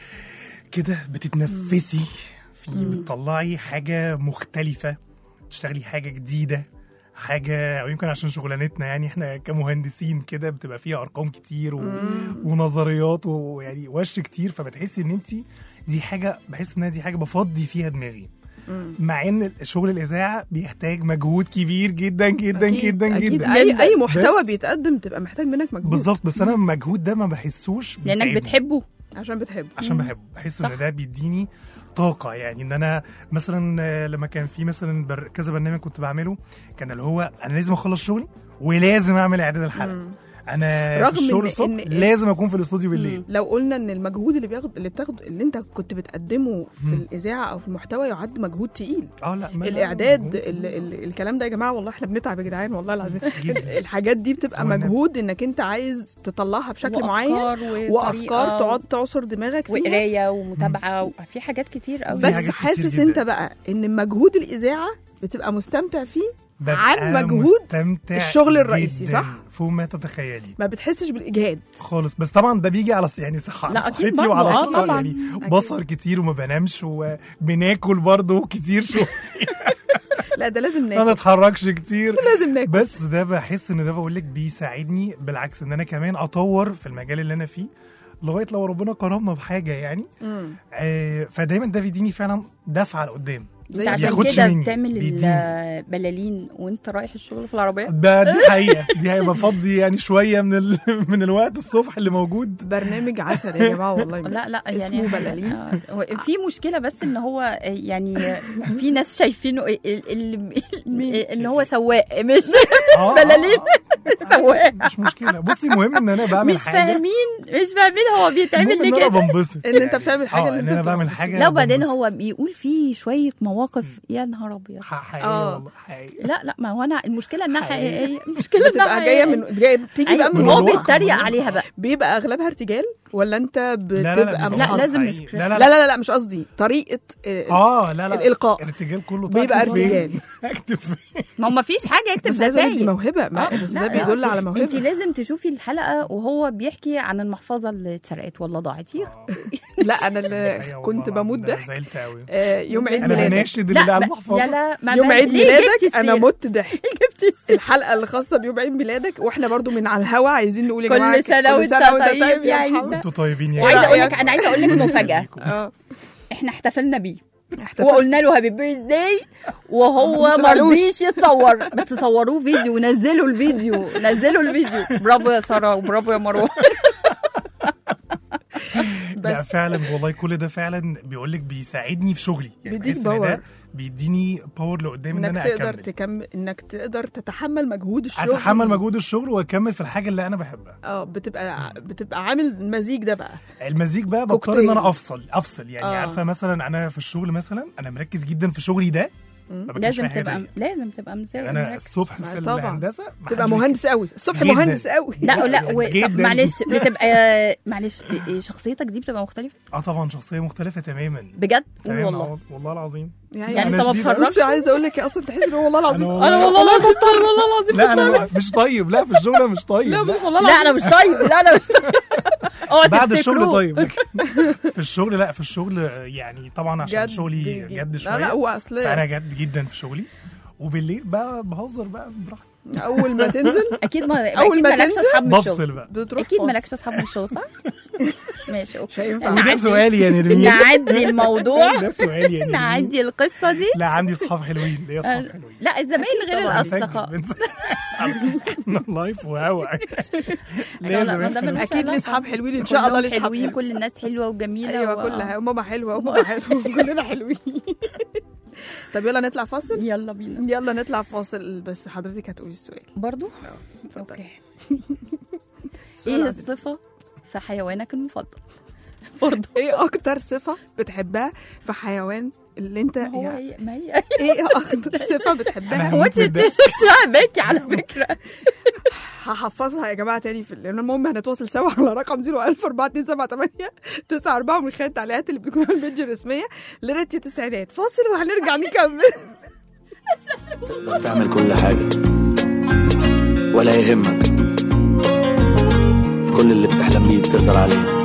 كده بتتنفسي فيه بتطلعي حاجه مختلفه تشتغلي حاجه جديده حاجه او يمكن عشان شغلانتنا يعني احنا كمهندسين كده بتبقى فيها ارقام كتير و... ونظريات ويعني وش كتير فبتحسي ان انت دي حاجه بحس انها دي حاجه بفضي فيها دماغي مع ان شغل الاذاعه بيحتاج مجهود كبير جدا جدا
أكيد،
جدا
أكيد.
جدا
اي اي محتوى
بس-
بيتقدم تبقى محتاج منك مجهود
بالظبط بس انا المجهود ده ما بحسوش
لانك
بيتعبني.
بتحبه
عشان بتحب
عشان بحبه بحس
صح.
ان ده بيديني طاقه يعني ان انا مثلا آه، لما كان في مثلا بر... كذا برنامج كنت بعمله كان اللي هو انا لازم اخلص شغلي ولازم اعمل اعداد الحلقه
مم.
انا
رغم
في الشغل
إن-
الصبح
إن-
لازم اكون في الاستوديو بالليل
لو قلنا ان المجهود اللي بياخد اللي بتاخد اللي انت كنت بتقدمه في
مم.
الاذاعه او في المحتوى يعد مجهود تقيل
اه لا ما-
الاعداد ال ال الكلام ده يا جماعه والله احنا بنتعب يا جدعان والله العظيم
جدا.
الحاجات دي بتبقى
والنبي.
مجهود انك انت عايز تطلعها بشكل
وأفكار
معين
وطريقة
وافكار تقعد تعصر دماغك فيها
وقرايه ومتابعه في حاجات كتير قوي
في
بس
حاجات كتير
حاسس
جدا.
انت بقى ان مجهود الاذاعه بتبقى مستمتع فيه
ببقى
عن مجهود
مستمتع
الشغل الرئيسي،
جداً
صح؟
فوق ما تتخيلي
ما بتحسش بالاجهاد
خالص بس طبعا ده بيجي على يعني صحة
لا،
على
أكيد
صحتي
برضه،
وعلى
آه،
صحة
طبعاً.
يعني
أكيد.
بسهر كتير وما بنامش وبناكل برضه كتير شو
لا ده لازم
ما
ناكل
بتحركش كتير
لازم ناكل
بس ده بحس ان ده بقول لك بيساعدني بالعكس ان انا كمان اطور في المجال اللي انا فيه لغايه لو ربنا كرمنا بحاجه يعني
مم.
آه فدايما ده بيديني فعلا دفعه لقدام
زي
انت عشان
بياخدش
كده
مني،
بتعمل
بيديني.
البلالين وانت رايح الشغل في العربيه
ده دي حقيقه دي هيبقى بفضي يعني شويه من ال... من الوقت الصبح اللي موجود
برنامج عسل يا جماعه والله
لا لا
اسمه
يعني
بلالين.
آه، هو في مشكله بس ان هو آه، يعني في ناس شايفينه ال- ال- ال- ان هو سواق مش
آه،
بلالين سواق
مش مشكله بصي مهم ان انا بعمل
مش
حاجه
فاهمين مش فاهمين هو بيتعمل
المهم ان
ليه
انا
كده
بنبسط
ان انت بتعمل حاجه
اه
اللي
ان
انت
انا بعمل
بتنبسط.
حاجه
لا وبعدين
بنبسط.
هو بيقول فيه شويه مواقف يا نهار ابيض
حقيقيه
آه.
والله حقيقيه
لا لا ما هو انا المشكله انها
حقيقي.
حقيقيه المشكله انها
بتبقى جايه
حقيقية.
من جايه بتيجي بقى
أيوة،
من
هو
الواقع.
بيتريق
من
عليها بقى
بيبقى اغلبها ارتجال ولا انت
لا
بتبقى
لا لا,
لا،
بيبقى
لازم
حقيقي.
سكريبت.
لا
لا
لا
لا لا مش قصدي طريقه آه،
اه لا لا
الإلقاء.
الارتجال كله
بيبقى
أكتب فين؟
ارتجال
اكتب فين؟
ما هو ما فيش حاجه يكتب
بس عايزه اقول لك دي
نتائج
موهبه ما
آه،
بس
لا،
ده
لا.
بيدل على
انت
موهبه
لازم تشوفي الحلقه وهو بيحكي عن المحفظه اللي اتسرقت ولا ضاعت هي
لا انا اللي
أيوة
كنت
والله
بموت
العظيم، ده
ضحك
زعلت قوي
آه، يوم عيد
انا
ميلادك
بناشد اللي على
لا
المحفظه
لا ما
يوم
ما-
عيد
ليه
ميلادك
جبتي
انا
السيرة؟
مت ضحك
جبتي السيرة؟
الحلقه اللي خاصه بيوم عيد ميلادك واحنا برضو من على الهوا عايزين نقول يا
كل
جماعه
سنة وانت طيب يا
محمد.
عيسى.
انتوا طيبين يا
وعايزه اقول
رأيك؟
لك انا عايزه اقول لك مفاجاه
اه
احنا احتفلنا بيه
احتفلت.
وقلنا له هابي بيرث داي وهو
بس
ما
معلوش.
رضيش يتصور بس صوروه فيديو نزلوا الفيديو نزلوا الفيديو برافو يا ساره وبرافو يا مروه
لا
بس
فعلا والله كل ده فعلا بيقول لك بيساعدني في شغلي يعني
بيديك
بحس إن
باور.
ده بيديني باور لقدام ان
انك
انا
تقدر
اكمل
تكمل انك تقدر تتحمل مجهود الشغل
اتحمل مجهود الشغل واكمل في الحاجه اللي انا بحبها
اه بتبقى بتبقى عامل المزيج ده بقى
المزيج بقى بضطر
كوكتيل.
ان انا افصل افصل يعني
آه.
عارفه مثلا انا في الشغل مثلا انا مركز جدا في شغلي ده ما بكتبش
لازم
أي حاجة
تبقى
تانية.
لازم تبقى مذاكر
انا
مركز.
الصبح
ما
في
طبعاً.
الهندسه ما
تبقى
حدش
مهندس قوي الصبح
جداً.
مهندس قوي
لا لا و...
جداً.
طب معلش بتبقى معلش شخصيتك دي بتبقى مختلفه
اه طبعا شخصيه مختلفه تماما
بجد قول
تمام،
والله
آه، والله العظيم
يعني
أنا
انت ما
شديدة.
بتخرجش
بصي عايزه اقول لك اصلا تحس ان هو والله العظيم
أنا
انا والله لا كنت طيب والله العظيم
لا انا مش طيب لا في الشغل أنا مش طيب لا
والله
لا انا مش طيب لا انا مش طيب اوعى
بعد الشغل
تفتكروه.
طيب لكن في الشغل لا في الشغل يعني طبعا عشان
جد
شغلي جد
لا
شويه
لا هو اصل
فانا جد جدا في شغلي وبالليل بقى بهزر بقى براحتي
اول ما تنزل
اكيد ما
أول
اكيد
ما
مالكش
تنزل
اصحاب من
بفصل
الشغل
بقى
بتروح
اكيد
فاصل.
مالكش اصحاب من الشغل صح ماشي اوكي
مش هينفع
وده
نعدي-
سؤالي يا نرمين
نعدي الموضوع
ده سؤالي يا نرمين
نعدي القصه دي
لا عندي اصحاب حلوين ليا اصحاب حلوين
لا الزمايل غير
طبعاً.
الاصدقاء
بنسجل- احنا لايف وهوا
لا، لا، ما دام
حلوين.
مش
اكيد لي
علاقة.
اصحاب حلوين ان شاء الله لي
كلهم
اصحاب
حلوين
حلوين
كل الناس حلوه وجميله
ايوه
و-
كلها وماما حلوه وبابا حلو كلنا حلوين طب يلا نطلع فاصل
يلا بينا
يلا نطلع فاصل بس حضرتك هتقولي السؤال
برضو
اتفضلي.
اوكي
السؤال
ايه
عندك.
الصفه في حيوانك المفضل برضو
ايه اكتر صفه بتحبها في حيوان اللي انت
ما هو
يعني
هي- ما هي
ايه اكتر صفه
أنا
بتحبها
هو
هموت
انت
من
انت
الضحك.
مش فاهماكي على فكره
هحفظها يا جماعه تاني في الليل المهم هنتواصل سوا على رقم 01427 94 من خلال التعليقات اللي بتكون على البيج الرسميه لراديو تسعينات فاصل وهنرجع نكمل
تقدر تعمل كل حاجة ولا يهمك كل اللي بتحلم بيه تقدر عليه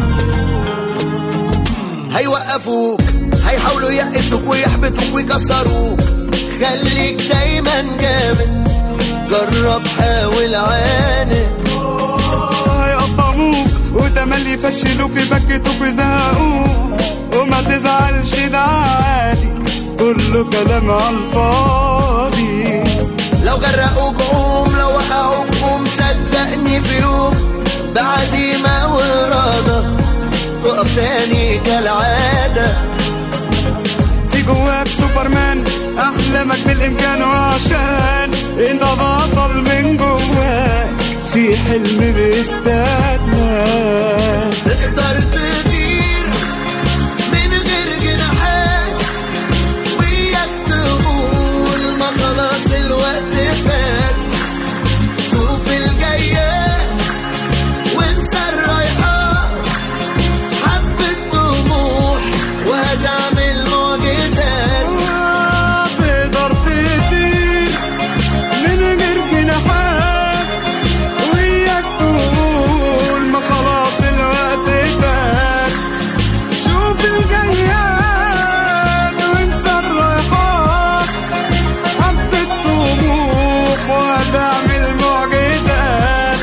هيوقفوك هيحاولوا يقسوك ويحبطوك ويكسروك خليك دايما جامد جرب حاول عاند
هيقطعوك وتملي يفشلوك يبكتوك ويزهقوك وما تزعلش ده عادي كله كلام على الفاضي
لو غرقوك قوم لو وقعوك قوم صدقني في يوم بعزيمة وإرادة تقف تاني كالعادة
في جواك سوبرمان احلامك بالامكان وعشان انت بطل من جواك في حلم بيستناك
تقدر تطير من غير جناحات وياك تقول ما خلاص الوقت فات شوف الجايات وانسى الرايحات حبة طموح وهتعمل معجزات
تقدر تطير من غير جناحات وياك تقول ما خلاص الوقت فات شوف الجياد وانسى الرايحات حبة طموح وهتعمل معجزات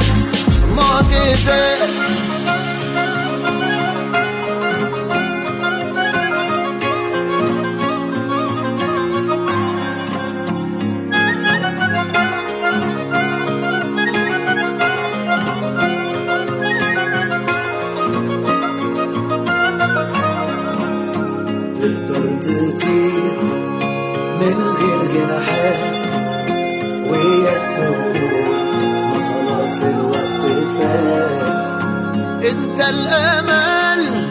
معجزات تقدر تطير من غير جناحات وياك تقول ما خلاص الوقت فات انت الامل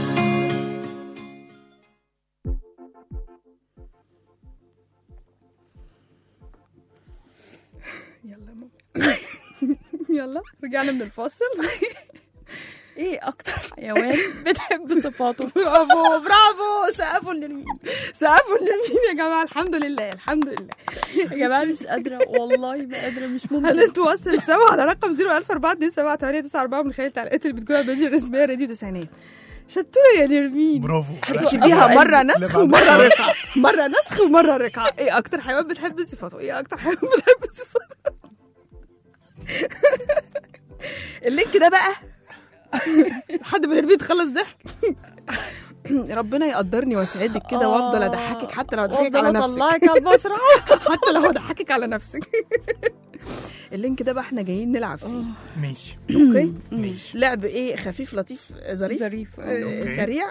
يلا يا ماما يلا رجعنا من الفاصل
ايه اكتر حيوان بتحب صفاته
برافو برافو سقفوا للمين سقفوا للمين يا جماعه الحمد لله الحمد لله
يا جماعه مش قادره والله ما قادره مش ممكن
هنتواصل سوا على رقم 01427 من خلال التعليقات اللي بتكون على البيج الرسميه راديو تسعينات شطوره يا نرمين
برافو
تكتبيها
أبو
مره
قلبي.
نسخ ومره رقعه مره نسخ ومره رقعه ايه اكتر حيوان بتحب صفاته ايه اكتر حيوان بتحب صفاته اللينك ده بقى لحد ما نرمين تخلص ضحك ربنا يقدرني ويسعدك كده وافضل اضحكك حتى لو اضحكك على
وافضل
نفسك
اطلعك على المسرح
حتى لو اضحكك على نفسك اللينك ده بقى احنا جايين نلعب فيه
ماشي
اوكي
ماشي
لعب ايه خفيف لطيف ظريف
ظريف
آه،
أوكي.
سريع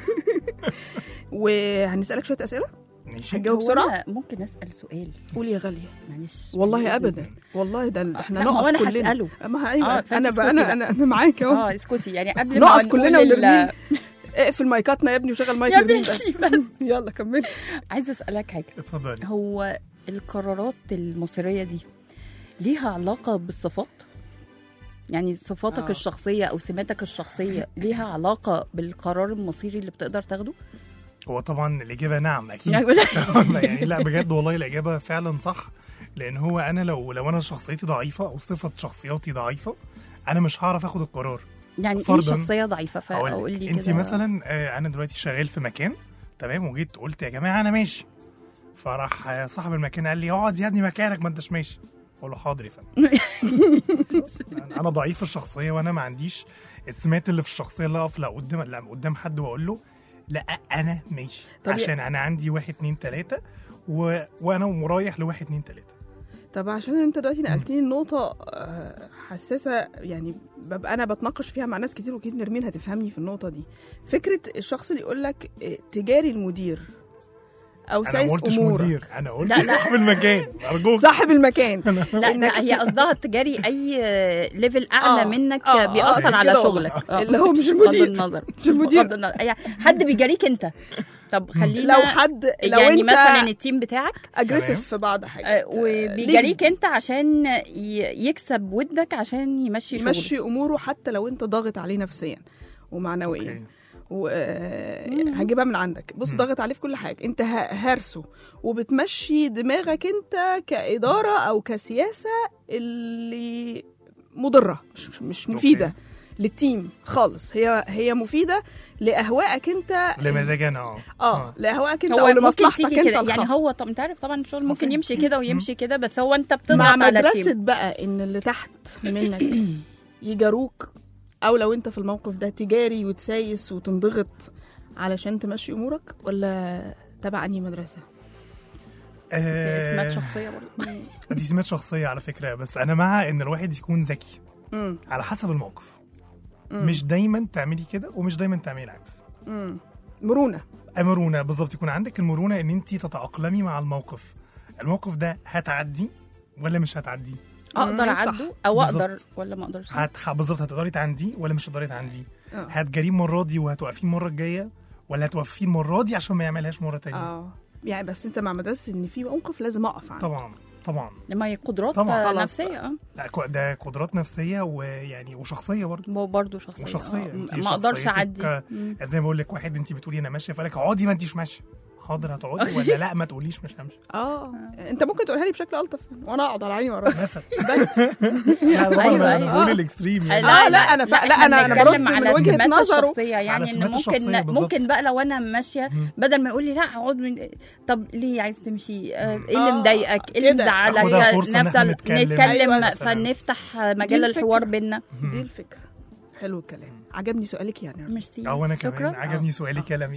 وهنسالك شويه اسئله
ماشي
هتجاوب
هو
بسرعه
أنا ممكن اسال سؤال
قولي يا غاليه
معلش
والله
بإذن
ابدا
الله.
والله ده احنا
لا، ما هو
نقف
أنا
كلنا
هسأله.
ما ايوه
آه، فأنت
انا
اسكتي
بقى انا
بقى.
انا انا معاك اهو
اه اسكتي يعني قبل ما
نقف
نقول
كلنا
ال-
ونرمين اقفل مايكاتنا يا ابني وشغل مايك
يا
نرمين
بنتي
بس يلا كملي
عايزه اسالك حاجه
اتفضلي
هو القرارات المصيريه دي ليها علاقه بالصفات يعني صفاتك
آه.
آه. الشخصيه او سماتك الشخصيه ليها علاقه بالقرار المصيري اللي بتقدر تاخده
هو طبعا الاجابه نعم اكيد
يعني
لا يعني لا بجد والله الاجابه فعلا صح لان هو انا لو لو انا شخصيتي ضعيفه او صفه شخصياتي ضعيفه انا مش هعرف اخد القرار
يعني ايه
فرضاً.
شخصيه ضعيفه
هقول
فاقول لي
انت
كده
مثلا آه، انا دلوقتي شغال في مكان تمام وجيت قلت يا جماعه انا ماشي فراح آه، صاحب المكان قال لي اقعد يا ابني مكانك ما انتش ماشي اقول له حاضر يا فندم انا ضعيف الشخصيه وانا ما عنديش السمات اللي في الشخصيه اللي اقف لا قدام لا قدام حد واقول له لا انا ماشي
طب يا-
عشان انا عندي واحد اتنين تلاته و... وانا رايح لواحد اتنين تلاته
طب عشان انت دلوقتي نقلتني النقطة آه، حساسة يعني ببقى انا بتناقش فيها مع ناس كتير واكيد نرمين هتفهمني في النقطة دي فكرة الشخص اللي يقول لك تجاري المدير او
انا ما
سايس
قلتش
امورك
مدير انا قلت
لا، لا.
صاحب المكان ارجوك
صاحب المكان
لا
إنك
لا هي
ت-
قصدها التجاري اي ليفل اعلى
آه،
منك
آه،
بيأثر
آه،
على
كده
شغلك
والله.
آه،
اللي هو مش
بغض
المدير.
النظر
مش المدير.
بغض النظر أي حد بيجاريك انت طب خلينا
لو حد لو
يعني
انت
مثلا التيم بتاعك
تمام.
اجريسيف في بعض
آه،
حاجات
وبيجاريك انت عشان ي- يكسب ودك عشان يمشي شغله
يمشي اموره حتى لو انت ضاغط عليه نفسيا ومعنويا
أوكي.
و آه، هجيبها من عندك بص ضاغط عليه في كل حاجه انت ه- هارسه وبتمشي دماغك انت كاداره او كسياسه اللي مضره مش مش, مش مفيده
أوكي.
للتيم خالص هي هي مفيده لاهوائك انت
لمزاج انا اه
اه لاهوائك انت
هو
او
ممكن
لمصلحتك
تيجي
انت
كده يعني
الخاصة.
هو طب انت عارف طبعا الشغل ممكن
أوكي.
يمشي كده ويمشي كده بس هو انت
مع
بتضغط على
مدرسة
تيم
بقى ان اللي تحت منك يجاروك او لو انت في الموقف ده تجاري وتسايس وتنضغط علشان تمشي امورك ولا تبع انهي مدرسه
آه،
سمات شخصيه برضه
دي سمات شخصيه على فكره بس انا مع ان الواحد يكون ذكي
امم
على حسب الموقف مش دايما تعملي كده ومش دايما تعملي العكس
امم مرونه
مرونه بالظبط يكون عندك المرونه ان انت تتاقلمي مع الموقف الموقف ده هتعدي ولا مش هتعدي
اقدر
مم، صح.
اعده او
بالظبط.
اقدر ولا ما اقدرش
هت... ه- بالظبط هتقدري تعدي ولا مش هتقدري تعدي
آه.
هتجريه المره دي وهتوقفيه المره الجايه ولا هتوقفيه المره دي عشان ما يعملهاش مره تانية
اه يعني بس انت مع مدرسه ان في موقف لازم اقف عنه
طبعا طبعا
لما هي قدرات
طبعاً.
خلاص
نفسيه اه
لا ك- ده قدرات نفسيه ويعني وشخصيه برضه
هو برضه شخصيه
وشخصيه
آه.
انت
ما اقدرش
شخصيتك،
اعدي
آه،
مم.
زي ما بقول لك واحد انت بتقولي انا ماشيه فقالك اقعدي ما انتيش ماشيه حاضر هتقعدي ولا لا ما تقوليش مش همشي
اه انت ممكن تقولها لي بشكل الطف وانا اقعد على عيني وراك
مثلا
بس
لا طبعا
أيوة،
انا
أيوة.
بقول الاكستريم يعني
لا، لا، أنا فا- لا،
إحنا
أنا- أنا
بنتكلم
برد من
على
وجهة
سمات
نظره.
الشخصيه
على
يعني ان
سمات الشخصية
ممكن
بالظبط.
ممكن بقى لو انا ماشيه
مم.
بدل ما يقول لي لا اقعد من طب ليه عايز تمشي آه،
مم.
ايه اللي
آه،
مضايقك ايه اللي
كده.
مزعلك
ناخدها فرصة إن إحنا
نفضل
نتكلم.
نتكلم
أيوة.
مثلاً.
فنفتح
دي
مجال
الفكرة.
الحوار بينا
دي الفكره حلو الكلام عجبني سؤالك يعني
ميرسي
او انا كمان
شكرا
عجبني سؤالي كلامي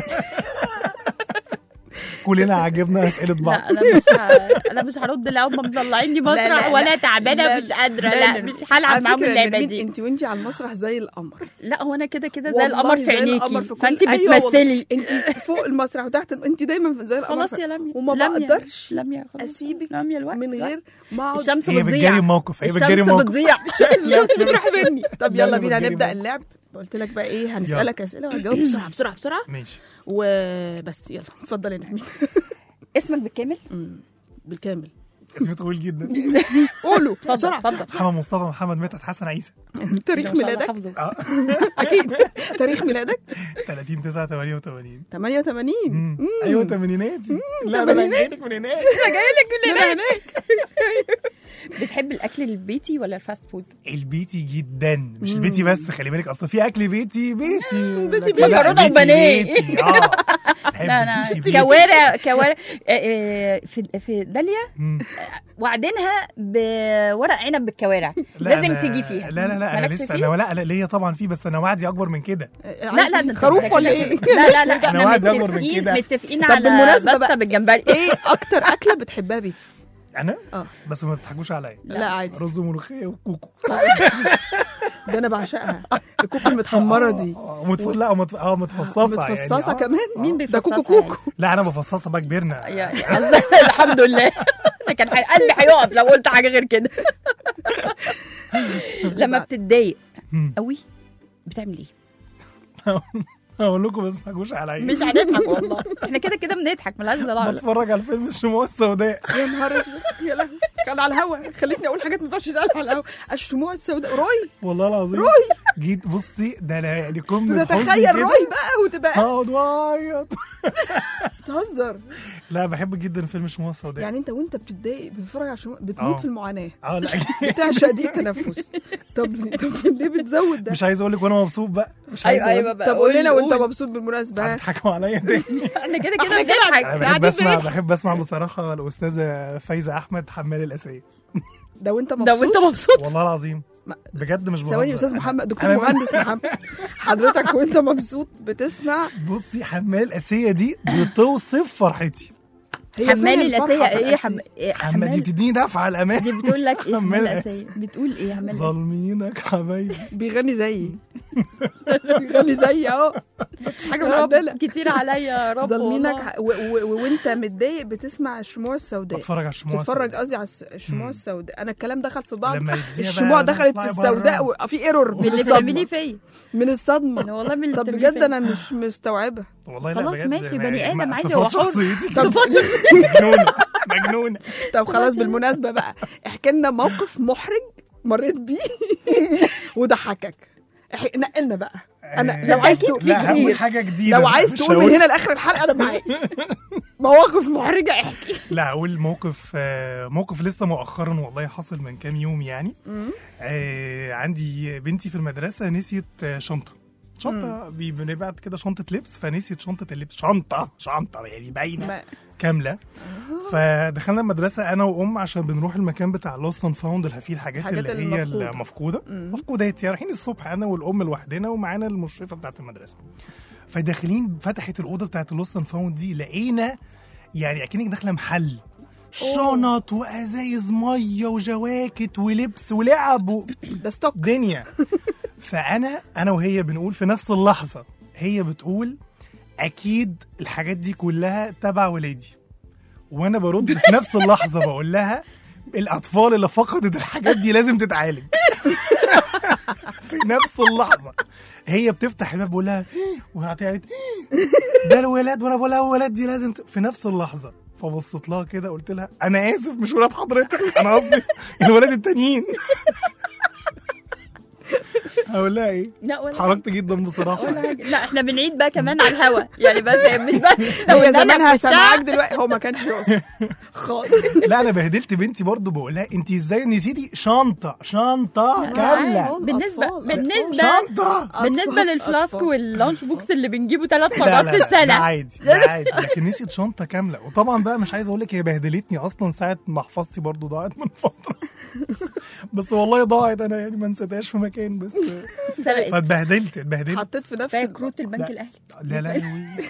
كلنا عجبنا اسئله بعض
لا انا مش ه... انا مش هرد لا هم مطلعيني
لا،
مسرح
لا.
وانا تعبانه
لا،
مش قادره
لا،
لا
لا.
مش هلعب معاهم اللعبه دي
انت وانت على المسرح زي القمر
لا هو انا كده كده زي
والله
القمر في
زي القمر
عينيكي
في كل-
فانت
أيوة والله.
بتمثلي
انت فوق المسرح وتحت انت دايما زي القمر
خلاص
في-
يا لميا
وما
لميا.
بقدرش
لميا خلاص
اسيبك
لميا الوقت
من
الوقت.
غير ما اقعد
الشمس
هي بتجاري
بتضيع
الموقف هي بتجاري
الشمس
الموقف
بتضيع
الشمس بتروح مني طب
لا،
يلا
لا،
بينا
بتجري
نبدا
موقف.
اللعب قلت لك بقى ايه هنسالك اسئله وهتجاوب بسرعه بسرعه بسرعه
ماشي
وبس يلا اتفضل يا نحمي
اسمك بالكامل
مم. بالكامل
اسمي طويل جدا
قولوا
اتفضل
بسرعه
اتفضل
محمد مصطفى محمد مدحت حسن عيسى
تاريخ
ما شاء الله
ميلادك
حافظه.
اه
اكيد تاريخ ميلادك
30 9 88
88
مم. ايوه تمانيناتي لا لا لا جايلك من هناك
انا هناك
بتحب الاكل البيتي ولا الفاست فود
البيتي جدا مش البيتي بس خلي بالك اصل في اكل بيتي بيتي
بيتي
لكن لا،
مكرونة
بيتي
وبانيه.
بيتي، اه بحب
لا لا
البيتي بيتي.
كوارع كوارع آه، آه، في في داليا
مم.
وعدينها بورق عنب بالكوارع
لا،
لازم
أنا-
تيجي فيها
لا لا لا انا
مالكش
لسه
فيه؟
انا لا لا ليا طبعا فيه بس انا وعدي اكبر من كده
لا لا ده أنت
خروف
كده
ولا
كده.
ايه
لا لا لا احنا
وعد أكبر من
متفقين
كده.
متفقين
طب
على
بالمناسبة
باستا
بقى-
بالجمبري
ايه اكتر اكله بتحبها بيتي
انا
اه
بس ما تضحكوش عليا
لا عادي
رز وملوخيه وكوكو
ده انا بعشقها الكوكو المتحمره دي
آه، متف... لا متف... اه متفصصه
متفصصه
يعني. آه.
كمان
مين
ده
بيفصصها
كوكو
يعني؟
كوكو
لا انا بفصصها بقى كبرنا
يا يا الله الحمد لله ده كان حي- قلبي هيقف لو قلت حاجه غير كده لما بتتضايق
مم.
قوي بتعمل ايه؟
هقول لكم بس ما تضحكوش عليا
مش هنضحك والله احنا كده كده بنضحك ملهاش دلع
بتفرج على فيلم الشموع السوداء
يا نهار اسود يا لهوي كان على الهوا خليتني اقول حاجات ما ينفعش تتقال على الهوا الشموع السوداء روي
والله العظيم
روي
جيت بصي ده انا يعني كم
تتخيل روي بقى وتبقى
هقعد واعيط
تهزر
لا بحب جدا فيلم الشموع السوداء
يعني انت وانت بتتضايق بتتفرج على الشموع بتموت
آه.
في المعاناه
اه لا
بتعشق دي التنفس طب طب ليه بتزود ده
مش عايز اقول لك وانا مبسوط بقى مش
ايوه
عايز أقول
ايوه
لك.
بقى
طب قول لنا وانت
قول.
مبسوط بالمناسبه ها؟
هتضحكوا عليا تاني
احنا كده
احنا
كده
كده
بنضحك
انا بحب
قاعدين
اسمع
بنضحك.
بحب اسمع بصراحه الاستاذه فايزه احمد حمال الاسيه
ده وانت
ده
مبسوط
وانت مبسوط
والله العظيم
ما-
بجد مش
ثواني يا
بهزر.
استاذ
أنا-
محمد دكتور
أنا-
مهندس محمد حضرتك وانت مبسوط بتسمع
بصي حمال الاسيه دي بتوصف فرحتي
هي
حمال
فين
الاسيه
الفرحة في
ايه
الأسية؟
حم... إيه
حمال دي
حمال
بتديني دفعه على الامان
دي بتقول لك ايه حمال
حمال
الاسيه بتقول ايه حمال الأسية؟
ظالمينك حبايبي
بيغني زيي بيغني زيي اهو مفيش حاجه
يا رب
معدله
كتير عليا يا رب
ظالمينك
والله.
ح- و- و- وانت متضايق بتسمع الشموع السوداء
بتفرج على الشموع
تتفرج
السوداء.
قصدي على الس- الشموع
مم.
السوداء انا الكلام دخل في بعض
لما يديها
الشموع
بقى
دخلت في
نطلع
السوداء
برا.
و... في ايرور من
باللي
الصدمة.
بتعمليه فيا
من الصدمه
أنا والله باللي
طب
بتعمليه
بجد
فيا.
انا مش مستوعبه
والله لا
خلاص
بجد
ماشي،
أنا
بني
يعني
آدم
ما-
عادي،
صفات
هو حر.
شخصيتي
صفات
مجنونه مجنونه
طب خلاص بالمناسبه بقى احكي لنا موقف محرج مريت بيه وضحكك احكي- نقلنا بقى انا لو عايز تقول
لا هقول
كتير
حاجه جديده
لو
بقى،
عايز
مش
تقول من
هقول-
هنا لاخر الحلقه انا معاك مواقف محرجه احكي
لا اقول موقف آه، موقف لسه مؤخرا والله حصل من كام يوم يعني آه عندي بنتي في المدرسه نسيت آه، شنطه شنطه بي- بنبعت كده شنطه لبس فنسيت شنطه اللبس شنطه شنطه يعني باينه
ما-
كامله فدخلنا المدرسه انا وام عشان بنروح المكان بتاع لوست اند فاوند اللي فيه الحاجات
الحاجات
اللي هي
المفقودة.
المفقوده
مم.
مفقودات يعني رايحين الصبح انا والام لوحدنا ومعانا المشرفه بتاعت المدرسه فداخلين فتحت الاوضه بتاعت اللوست اند فاوند دي لقينا يعني اكنك داخله محل شنط وازايز ميه وجواكت ولبس ولعب و...
ده ستوك
دنيا فانا انا وهي بنقول في نفس اللحظه هي بتقول اكيد الحاجات دي كلها تبع ولادي وانا برد في نفس اللحظه بقول لها الاطفال اللي فقدت الحاجات دي لازم تتعالج في نفس اللحظه هي بتفتح الباب بقول لها وراحت قالت ده الولاد وانا بقول لها الولاد دي لازم ت... في نفس اللحظه فبصيت لها كده قلت لها انا اسف مش ولاد حضرتك انا قصدي الولاد التانيين هقول لها ايه
لا ولا
اتحركت جدا بصراحه
ولا حاجه لا احنا بنعيد بقى كمان على الهوا يعني بس مش بس
هي
إن أنا
زمانها
في الشارع-
سامعاك دلوقتي هو ما كانش يقصد خالص
لا انا بهدلت بنتي برضو بقول لها انت ازاي نسيتي شنطه شنطه كامله
أطفال،
بالنسبه
أطفال،
بالنسبه
شنطه
بالنسبه
أطفال،
للفلاسك
أطفال.
واللانش بوكس اللي بنجيبه ثلاث
لا
مرات
لا
في
لا، ده
السنه
عادي ده عادي لكن نسيت شنطه كامله وطبعا بقى مش عايز اقول لك هي بهدلتني اصلا ساعه محفظتي برضو ضاعت من فتره بس والله ضاعت انا يعني ما نسيتهاش في مكان بس
سرقت
فاتبهدلت اتبهدلت
حطيت في نفس
فهي
ال-
كروت البنك
لا.
الاهلي
لا لا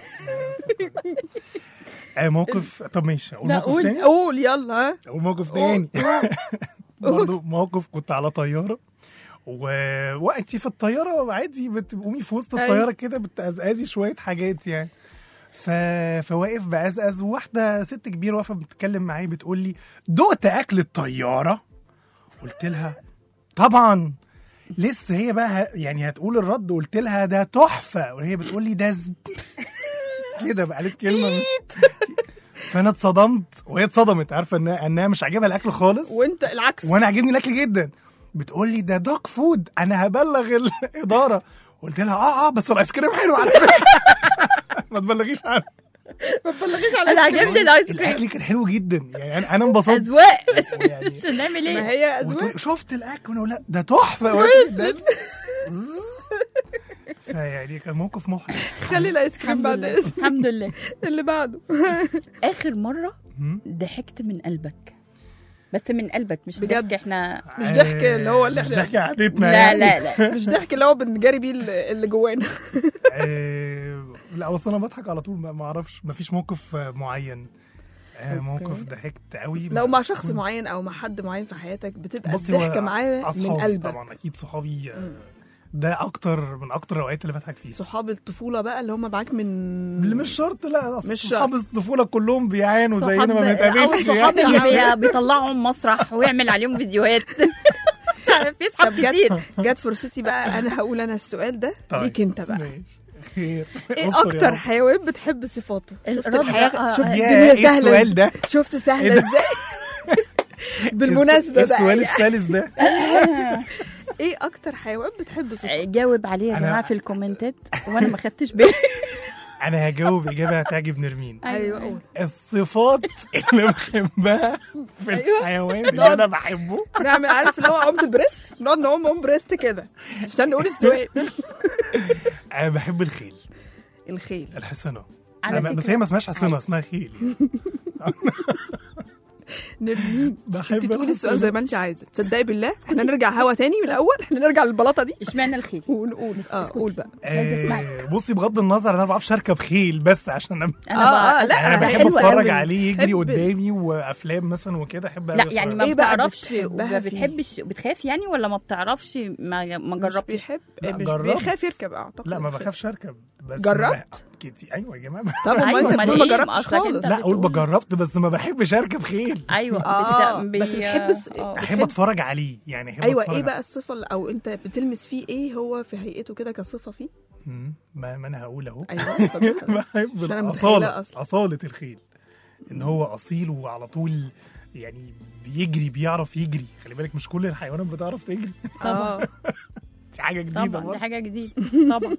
آه موقف طب ماشي اقول
لا،
موقف
قول.
تاني
قول يلا ها
اقول موقف تاني برضه موقف كنت على طياره ووقتي في الطياره عادي بتقومي في وسط
أيوة.
الطياره كده بتقزقزي شويه حاجات يعني ف... فواقف بقزقز وواحده ست كبيره واقفه بتتكلم معايا بتقول لي دقت اكل الطياره قلت لها طبعا لسه هي بقى ه- يعني هتقول الرد قلت لها ده تحفه وهي بتقول لي ده زب كده بقى قالت كلمه من- فانا اتصدمت وهي اتصدمت عارفه انها انها مش عاجبها الاكل خالص
وانت العكس
وانا عاجبني الاكل جدا بتقول لي ده دوك فود انا هبلغ الاداره قلت لها اه اه بس الايس كريم حلو على فكره ما تبلغيش عنه
ما تبلغيش على
انا
السكرين.
عجبني الايس كريم
الاكل كان حلو جدا يعني انا انا انبسطت
اذواق
يعني
مش هنعمل
ما
ايه
هي اذواق
وتقول شفت الاكل وانا أقول لا ده تحفه وأكل ده فيعني كان موقف محرج
خلي الايس كريم
الحمد
بعد
لله
اذنك
الحمد لله
اللي بعده
اخر مره
مم.
ضحكت من قلبك بس من قلبك مش
بجد؟
ضحك احنا
مش ضحك اللي هو اللي
مش
احنا-
ضحك عادتنا
لا
يعني.
لا لا
مش ضحك اللي هو بنجري بيه اللي اللي جوانا
آه، لا اصل انا بضحك على طول ما ما اعرفش ما فيش موقف آه، معين آه،
أوكي.
موقف ضحكت قوي
لو مع شخص معين او مع حد معين في حياتك بتبقى
بصي، هو
الضحكه معاه من
أصحابي
قلبك
طبعا اكيد صحابي آه، ده اكتر من اكتر الاوقات اللي بضحك فيها
صحاب الطفوله بقى اللي هم معاك من
اللي مش شرط لا اصل
مش
صحاب الطفوله كلهم بيعانوا زينا
صحاب
ما
او
بنتقابلش
الصحاب
يعني.
اللي بي- بيطلعهم مسرح ويعمل عليهم فيديوهات مش عارف في صحاب
طب جت-
كتير
جت فرصتي بقى انا هقول انا السؤال ده
طيب،
ليك انت بقى
ماشي خير
ايه
استر يا
اكتر
رب.
حيوان بتحب صفاته شفت
الرد
الحياة
بقى-
شفت
آه،
الدنيا
يا ايه
سهله
السؤال ده
شفت
إيه
سهله
ده؟
ازاي بالمناسبه
الس- السؤال
بقى
الثالث ده
ايه اكتر حيوان بتحب صفاته
جاوب عليه يا
أنا-
جماعه في الكومنتات وانا ما خدتش بالي
انا هجاوب اجابه هتعجب نرمين
ايوه قول
الصفات اللي بحبها في
أيوة.
الحيوان اللي انا بحبه
نعمل عارف اللي هو عمد بريست نقعد نقوم عم بريست كده عشان نقول السؤال
انا بحب الخيل
الخيل
الحصنه
على
أنا- بس
فكرة-
هي ما اسمهاش حصنه اسمها خيل
نرمين
بحب
انت تقولي السؤال
الحصنة.
زي ما انت عايزه تصدقي بالله احنا نرجع هوا تاني من الاول احنا نرجع للبلاطه دي
اشمعنى الخيل
ونقول اه قول بقى
مش عايزة أسمعك.
آه، بصي بغض النظر انا ما بعرفش اركب خيل بس عشان انا
انا
آه،
بقى
آه، لا،
انا
ده
بحب
حلو
اتفرج
قوي.
عليه يجري
بحب-
قدامي وافلام مثلا وكده احب
لا
أوي
يعني
أتفرج.
ما
إيه بقى
بتعرفش
بتحبها
وما
فيه؟
بتحبش بتخاف يعني ولا ما بتعرفش ما ما
مش
جربتش
بيحب
لا،
مش
جربت.
بيخاف يركب اعتقد
لا ما بخافش اركب بس
جربت؟
ما- كتير ايوه يا جماعه
طب امال
أيوة،
انت
أمال
بتقول ما
إيه؟
جربتش
أصلك أنت
خالص
لا اقول
بتقول.
بجربت بس ما بحبش اركب خيل
ايوه
آه،
بت...
بس بتحب الس-
آه.
احب اتفرج عليه يعني احب
ايوه
أتفرج
ايه
عليه.
بقى الصفه اللي- او انت بتلمس فيه ايه هو في هيئته كده كصفه فيه
مم، ما, ما انا هقول اهو
ايوه اتفضل.
بحب
عشان أنا
الاصاله
متخيلة أصلاً.
اصاله الخيل ان هو اصيل وعلى طول يعني بيجري بيعرف يجري خلي بالك مش كل الحيوانات بتعرف تجري
اه
دي حاجه جديده
طبعا دي
برضه.
حاجه جديده طبعا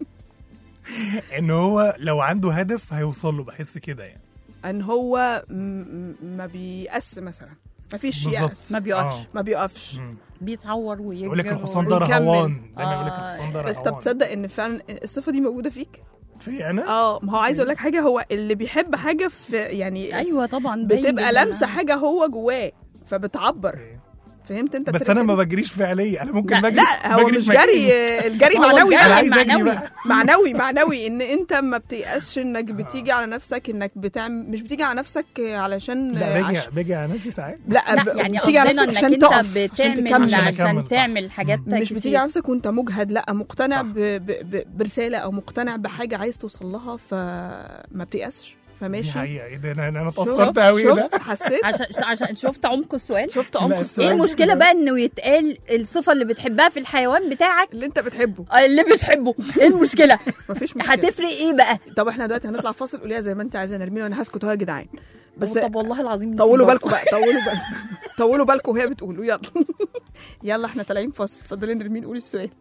ان هو لو عنده هدف هيوصل له بحس كده يعني
ان هو م- م- ما بيأس مثلا ما فيش
بالظبط.
يأس
ما بيقفش
آه.
ما بيقفش
مم.
بيتعور ويجري
يقول لك الحصان ده
ويكمل.
رهوان دايما يقول لك
آه،
الحصان ده
بس
رهوان
طب تصدق ان فعلا الصفه دي موجوده فيك
في انا
اه ما هو عايز اقول لك حاجه هو اللي بيحب حاجه في يعني
ايوه طبعا باين
بتبقى
جداً.
لامسه حاجه هو جواه فبتعبر فهمت انت
بس
التركة
انا ما
دي؟
بجريش فعليا انا ممكن
لا،
بجري
لا هو
بجري
مش
في مكاني.
جري الجري
هو
معنوي
الجري
انا
بقى
عايز اجري
معنوي.
بقى
معنوي معنوي ان انت ما بتيأسش انك بتيجي على نفسك انك بتعمل مش بتيجي على نفسك علشان
لا باجي
عش...
باجي على نفسي ساعات
لا,
لا
ب-
يعني
بتيجي على
قصدنا
نفسك
انك
عشان
انت
تقف عشان
بتعمل
تكمل
عشان
عشان
أكمل، صح.
تعمل حاجات
مش
كتير.
بتيجي على نفسك وانت مجهد لا مقتنع
صح.
ب... ب... ب... برساله او مقتنع بحاجه عايز توصل لها فما بتيأسش
دي
فماشي
حقيقه ايه ده انا انا
شفت
اتأثرت قوي ده
شفت حسيت
عشان عشان شفت عمق السؤال
شفت
لا،
عمق
ايه
السؤال
السؤال
المشكله
ده-
بقى انه يتقال الصفه اللي بتحبها في الحيوان بتاعك
اللي انت بتحبه
اللي بتحبه ايه المشكله
مفيش مشكله
هتفرق ايه بقى
طب احنا دلوقتي هنطلع فاصل قوليها زي ما انت عايزه نرمين وانا هسكت اهو يا جدعان بس
طب والله العظيم
طولوا
نسيب
بالكم بقى طولوا بالكم طولوا بالكم وهي بتقولوا يلا يلا احنا طالعين فاصل اتفضلي نرمين قولي السؤال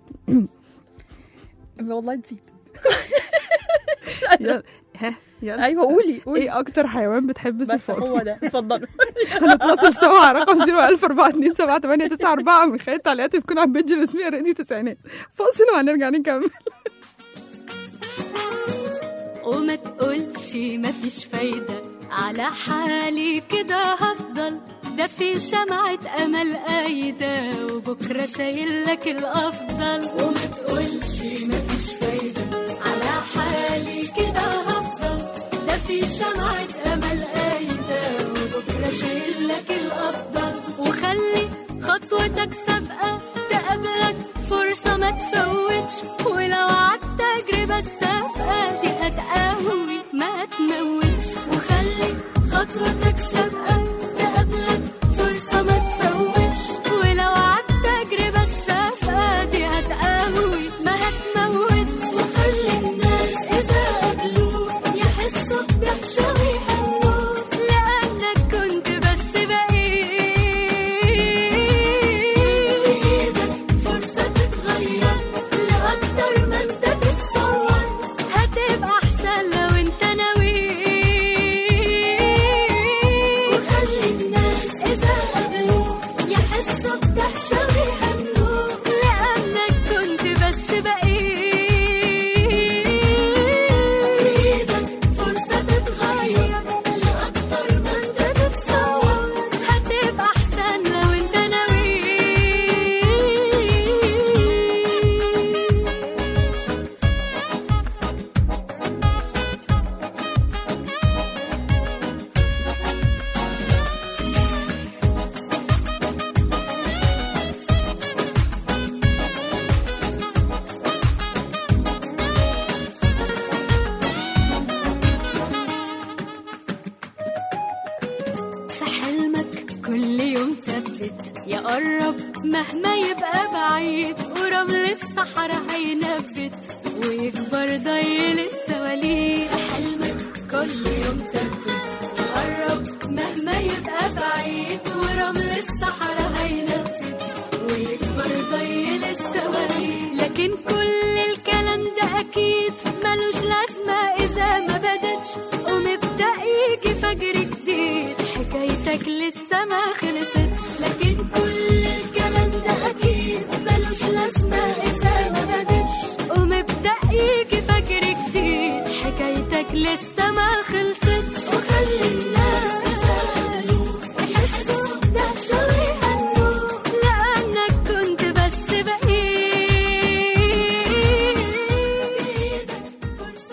والله نسيب
يلا ها يلا
ايوه قولي قولي
ايه اكتر حيوان بتحب
بس
صفاته
هو ده اتفضلوا
هنتواصل سوا على رقم 014278994 من خلال التعليقات بتكون على البيج الرسميه راديو تسعينات فاصل وهنرجع نكمل
وما تقولش مفيش فايدة على حالي كده هفضل ده في شمعة أمل قايدة وبكرة شايل لك الأفضل وما تقولش مفيش فايدة على حالي كده هفضل ده في شمعة أمل قايدة وبكرة شايل لك الأفضل وخلي خطوتك سابقة تقابلك فرصة ما تفوتش ولو عدت تجربة السابقة دي هتقوي ما تموتش وخلي خطوتك سابقة تقابلك فرصة ما تفوتش ولو عدت تجربة السابقة دي هتقوي ما هتموتش وخلي الناس إذا قابلوك يحسوا بدهشة ويهنوك لأنك كنت بس بقيت في إيدك فرصة تتغير لأكتر ما أنت تتصور هتبقى أحسن لو أنت ناوي وخلي الناس إذا قابلوك يحسوا بدهشة ويهنوك لأنك كنت بس بقيت في إيدك فرصة تتغير لأكتر ما أنت تتصور هتبقى أحسن لو أنت ناوي في حلمك كل يوم ثبت يا قرب مهما يبقى بعيد ورمل الصحراء هينبت ويكبر ضي السواليف في حلمك كل يوم تثبت وقرب مهما يبقى بعيد ورمل الصحراء هينفت ويكبر ضي السواليف لكن كل الكلام ده اكيد ملوش لازمه اذا ما بدتش ومبدا يجي فجر جديد حكايتك لسه ما خلصتش لكن كل الكلام ده اكيد ملوش لازمه اذا ما بدتش ومبدا يجي فجر جديد حكايتك لسه ما خلصتش وخلي الناس يسألوا يحسوا بدهشة ويهنوا لأنك كنت بس بإيدك فرصة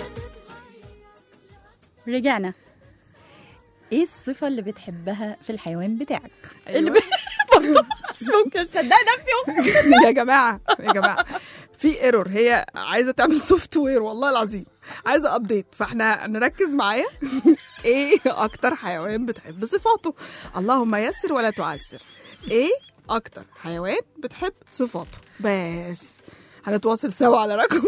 رجعنا ايه الصفة اللي بتحبها في الحيوان بتاعك؟
اللي
مش ممكن تصدق نفسي
يا جماعه يا جماعه في ايرور هي عايزه تعمل سوفت وير والله العظيم عايزه ابديت فاحنا نركز معايا ايه اكتر حيوان بتحب صفاته اللهم يسر ولا تعسر ايه اكتر حيوان بتحب صفاته بس هنتواصل سوا على رقم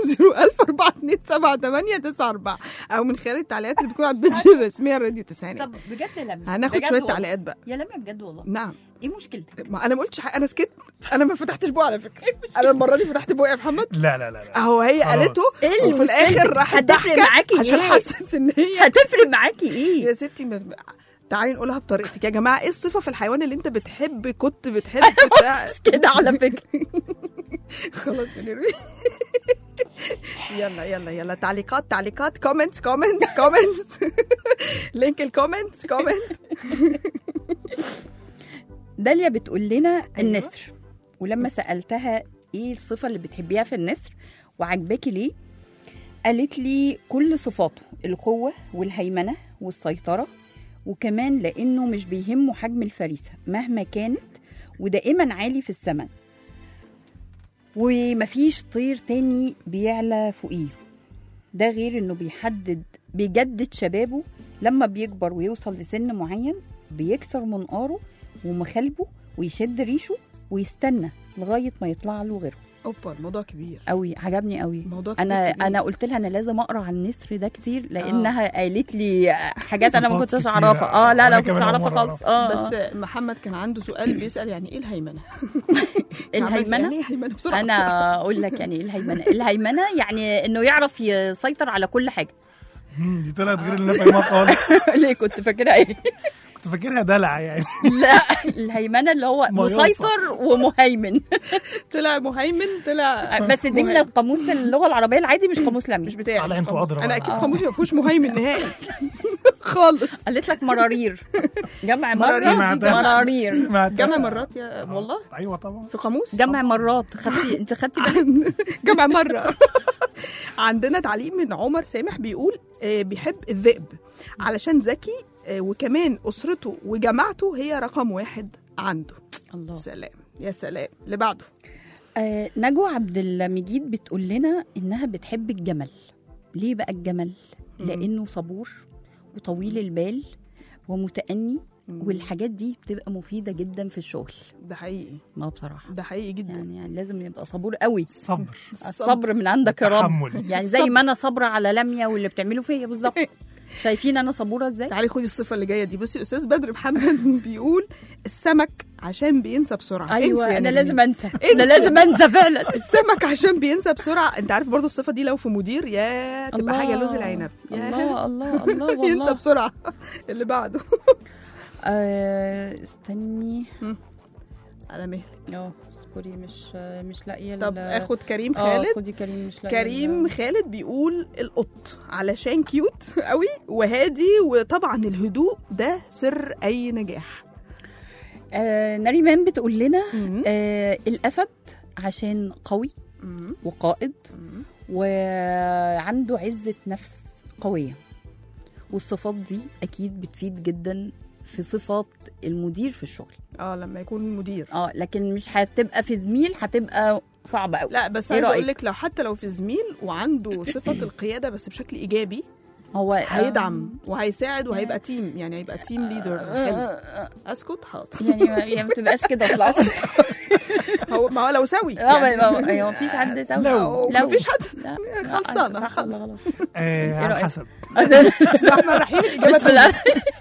014278994 او من خلال التعليقات اللي بتكون على البيج الرسميه الراديو 90
طب بجد لميا
هناخد
بجد
شويه
والله.
تعليقات بقى
يا لميا بجد والله
نعم
ايه مشكلتك؟
ما انا ما قلتش حاجه انا سكت انا ما فتحتش بوقي على فكره انا المره دي فتحت بوقي يا محمد
لا لا لا لا
اهو هي
خلاص.
قالته
إيه
وفي
المشكلة؟
الاخر راحت
هتفرق
ضحكة
معاكي
عشان
إيه؟
حسيت ان هي
هتفرق معاكي ايه؟
يا ستي م- تعالي نقولها بطريقتك يا جماعه ايه الصفه في الحيوان اللي انت بتحب كنت بتحب بتاع
مش كده على فكرة
خلاص يا نيروي يلا يلا يلا تعليقات تعليقات كومنتس كومنتس كومنتس لينك الكومنتس كومنت
داليا بتقول لنا النسر ولما سألتها ايه الصفة اللي بتحبيها في النسر وعجباكي ليه قالت لي كل صفاته القوة والهيمنة والسيطرة وكمان لأنه مش بيهمه حجم الفريسة مهما كانت ودائما عالي في السماء ومفيش طير تاني بيعلى فوقيه ده غير انه بيحدد بيجدد شبابه لما بيكبر ويوصل لسن معين بيكسر منقاره ومخالبه ويشد ريشه ويستنى لغايه ما يطلع له غيره
اوبا الموضوع كبير
قوي عجبني قوي
الموضوع كبير
انا
كبير.
انا قلت لها انا لازم اقرا عن النسر ده كتير لانها قالت لي حاجات انا ما
صفات
كنتش
كتيرة.
اعرفها اه لا لا
أنا
ما كنتش
كمان أول
اعرفها
مرة
خالص اه
بس
بس
محمد كان عنده سؤال بيسال يعني ايه الهيمنه
الهيمنه
يعني ايه هيمنه بسرعه
انا اقول لك يعني ايه الهيمنه الهيمنه يعني انه يعرف يسيطر على كل حاجه
مم، دي طلعت غير اللي انا فاهمها خالص
ليه كنت فاكرها ايه
كنت فاكرها دلع يعني
لا الهيمنه اللي هو
ما يوصل.
مسيطر ومهيمن
طلع مهيمن طلع
بس دي من
مهيمن.
القاموس اللغه العربيه العادي مش قاموس لمي
مش بتاعي
على
مش
انتوا
قاموس.
أدرى
انا
بقى.
اكيد
آه.
قاموسي ما فيهوش مهيمن نهائي خالص
قالت لك مرارير جمع
مرارير.
مرة مرارير
سمعتها.
جمع مرات يا والله
ايوه طبعا
في قاموس
جمع مرات خدتي انت خدتي بالك
جمع مرة عندنا تعليق من عمر سامح بيقول آه، بيحب الذئب علشان ذكي آه، وكمان أسرته وجماعته هي رقم واحد عنده
الله
سلام يا سلام اللي بعده
آه نجوى عبد المجيد بتقول لنا انها بتحب الجمل ليه بقى الجمل لانه صبور وطويل البال ومتأني والحاجات دي بتبقى مفيدة جدا في الشغل
ده حقيقي
ما بصراحة
ده حقيقي جدا
يعني, يعني لازم يبقى صبور قوي
صبر
الصبر من عندك يا رب
تحمل.
يعني زي ما انا صابرة على لميا واللي بتعمله فيا بالظبط شايفين انا صبورة ازاي
تعالي خدي الصفة اللي جاية دي بصي أستاذ بدر محمد بيقول السمك عشان بينسى بسرعة
ايوه
انسي يا
انا
نرمين.
لازم انسى
انسي.
انا لازم انسى فعلا
السمك عشان بينسى بسرعة انت عارف برضو الصفة دي لو في مدير يا تبقى حاجة لوز العنب يا
الله الله الله
ينسى
والله
بسرعة اللي بعده
آه استني
على مهلك
اه اصبري مش مش لاقيه ال-
طب اخد كريم
اه
خالد
خدي كريم مش لاقيه
كريم
ال-
خالد بيقول القط علشان كيوت قوي وهادي وطبعا الهدوء ده سر اي نجاح
آه نريمان بتقول لنا
مم.
آه الاسد عشان قوي
مم.
وقائد
مم.
وعنده عزه نفس قويه والصفات دي اكيد بتفيد جدا في صفات المدير في الشغل
اه لما يكون مدير
اه لكن مش هتبقى في زميل هتبقى صعبه قوي
لا بس
إيه
عايزه
رأيك؟
اقول لك لو حتى لو في زميل وعنده صفه القياده بس بشكل ايجابي
هو
هيدعم وهيساعد وهيبقى تيم يعني هيبقى تيم ليدر حلو
آه،
اسكت حاضر
يعني ما يعني ما تبقاش كده اصلا
هو ما هو لو سوي
اه
يعني.
ما- ما ما فيش حد سوي
لو.
لو
مفيش حد
لا.
خلصانة،
صح ولا غلط
آه على
رأيك؟
حسب
بسم الله الرحمن الرحيم الاجابه
بسم الله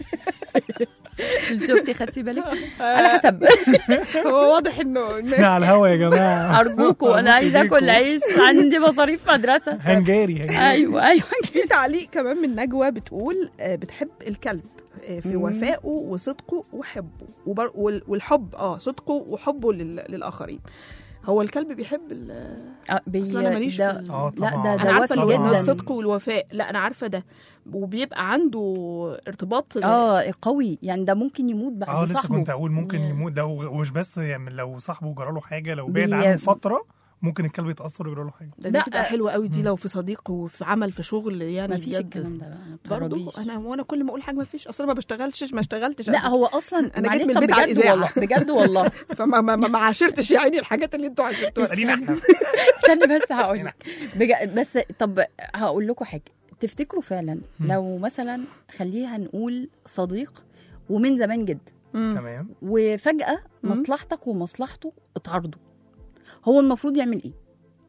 شفتي خدتي بالك على حسب
هو واضح انه
احنا على الهوا يا جماعه
ارجوكوا انا عايزه اكل عيش عندي مصاريف مدرسه
هنجاري هنجاري
ايوه ايوه
في تعليق كمان من نجوى بتقول آه، بتحب الكلب آه، في
مم.
وفائه وصدقه وحبه وبر... وال- والحب اه صدقه وحبه لل... للاخرين هو الكلب بيحب ال...
آه، بي-
أصل أنا ماليش
ده
في ال-
اه
لا
طبعا
ده
انا
ده
عارفه
وفي
اللي هو
طبعاً.
جدا
الصدق والوفاء لا انا عارفه ده وبيبقى عنده ارتباط
اه قوي يعني ده ممكن يموت بعد
اه لسه
صاحبه
كنت اقول ممكن
Yeah.
يموت لو ومش بس يعني لو صاحبه جرى له حاجه لو
بي-
بعد عنه فتره ممكن الكلب يتاثر ويجرى له حاجه
ده دي
لا.
تبقى حلوه قوي دي لو في صديق وفي عمل في شغل يعني
ما فيش
بجد.
الكلام ده بقى ما
برضه
تهرجيش.
انا وانا كل ما اقول حاجه ما فيش اصلا ما بشتغلش ما اشتغلتش
لا هو اصلا
أنا
معلش
جيت من
طب
البيت على
بجد
الإذاعة.
والله بجد والله
فما ما, ما, ما عاشرتش يا عيني الحاجات اللي انتوا عاشرتوها
اسالينا احنا
استنى بس هقول لك بج- بس طب هقول لكم حاجه تفتكروا فعلا لو مثلا خليها نقول صديق ومن زمان جدا
مم.
تمام
وفجاه
مم.
مصلحتك ومصلحته اتعارضوا هو المفروض يعمل ايه؟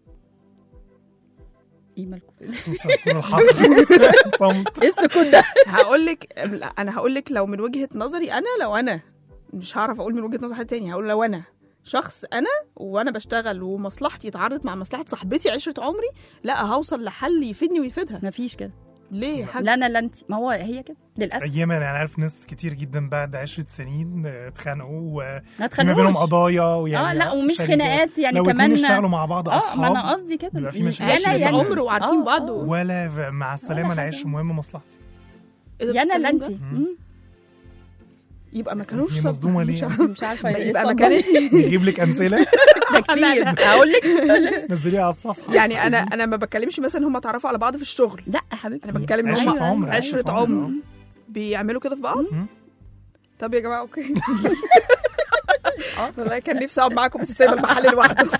ايه مالكم كده؟
صوت الحق صمت
ايه السكوت ده؟
هقول لك انا هقول لك لو من وجهه نظري انا لو انا مش هعرف اقول من وجهه نظر حد تاني هقول لو انا شخص انا وانا بشتغل ومصلحتي اتعارضت مع مصلحه صاحبتي عشره عمري لا هوصل لحل يفيدني ويفيدها
مفيش كده
ليه حاجه
لا انا لا انت ما هو هي كده للاسف
ايام انا عارف ناس كتير جدا بعد عشرة سنين آه، اتخانقوا
ما
وفي ما بينهم
تخانقوش
قضايا ويعني
اه لا ومش
عشان
خناقات يعني
لو
كمان
اتنين اشتغلوا مع بعض
اه ما
اصحاب
انا قصدي كده
بيبقى في
م-
مشاكل.
يانا
عشرة
يا
عمر
انت.
وعارفين
آه،
بعض
آه.
و-
ولا ف- مع السلامه
حاجة.
العيش المهم مصلحتي
إيه ده
يا انا لا
الكلام
انت
ده؟
مم.
يبقى ما كانوش
هي
صد-
مصدومة ليه
مش
يعني؟
عارفة.
مش عارفه ايه
يبقى ما
الصدمة.
كان
نجيب لك امثله
ده كتير هقول لك
نزليها على الصفحه
يعني انا انا ما بتكلمش مثلا هم اتعرفوا على بعض في الشغل
لا يا حبيبتي
انا بتكلم ان
عشرة
هم
عمر
عشرة عمر بيعملوا كده في بعض
مم.
طب يا جماعه اوكي اه والله كان نفسي اقعد معاكم بس سايبه المحل لوحده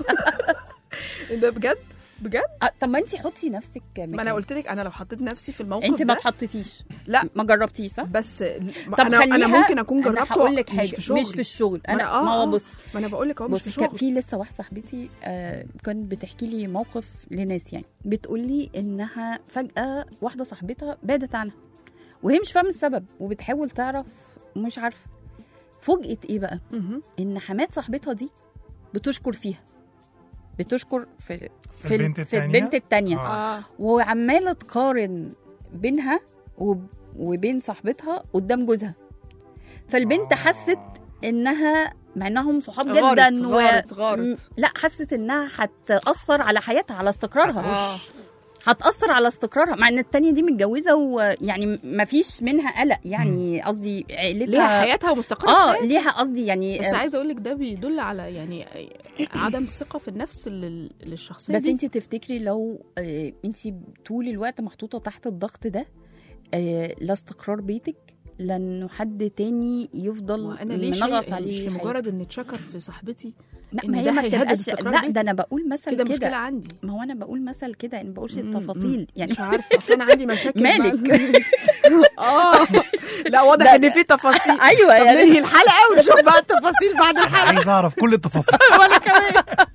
ده بجد بجد
آه، طب ما انت حطي نفسك
ما انا قلت لك انا لو حطيت نفسي في الموقف
انت ما
ده
اتحطيتيش
لا
ما جربتيش صح؟
بس
طب
انا انا
خليها-
ممكن اكون
انا
جربته
هقول لك
مش
حاجه
في شغل
مش في الشغل
ما
انا
أنا- آه،
ما
آه.
هو بص
ما انا بقول لك هو مش في
بص كان
شغل
في لسه واحده صاحبتي آه كانت بتحكي لي موقف لناس يعني بتقول لي انها فجاه واحده صاحبتها بعدت عنها وهي مش فاهمه السبب وبتحاول تعرف مش عارفه فوجئت ايه بقى
مهم.
ان حمات صاحبتها دي بتشكر فيها بتشكر في
في البنت
في
التانية
البنت التانية
آه.
اه
وعماله تقارن بينها وب- وبين صاحبتها قدام جوزها فالبنت
آه.
حست انها مع انهم صحاب
غارت،
جدا
غارت،
و...
غارت.
م- لا حست انها هتاثر على حياتها على استقرارها
آه.
هتاثر على استقرارها مع ان التانية دي متجوزه ويعني ما فيش منها قلق يعني قصدي عيلتها
ليها حياتها ومستقره
اه
في حياتها.
ليها قصدي يعني
بس
آه،
عايزه اقول لك ده بيدل على يعني عدم ثقه في النفس لل- للشخصيه
بس
دي
انت تفتكري لو آه انت طول الوقت محطوطه تحت الضغط ده آه لا استقرار بيتك لا انه حد تاني يفضل
وانا ليه
منغص
شيء
عليه
مش
حياته.
لمجرد ان اتشكر في صاحبتي
لا
إن
ما هي
ده
ما
هيهدد
بتبقاش
استقرار
لا
بيتي.
ده انا بقول مثل
كده
كده,
مشكله عندي
ما هو انا بقول مثل كده يعني ما بقولش
مم،
التفاصيل يعني
مش عارفه اصل انا عندي مشاكل مع-
مالك؟
اه لا واضح
ده-
ان في تفاصيل
ايوه
طب
يعني
ننهي الحلقه ونشوف بقى التفاصيل بعد الحلقه
عايز اعرف كل التفاصيل
وانا كمان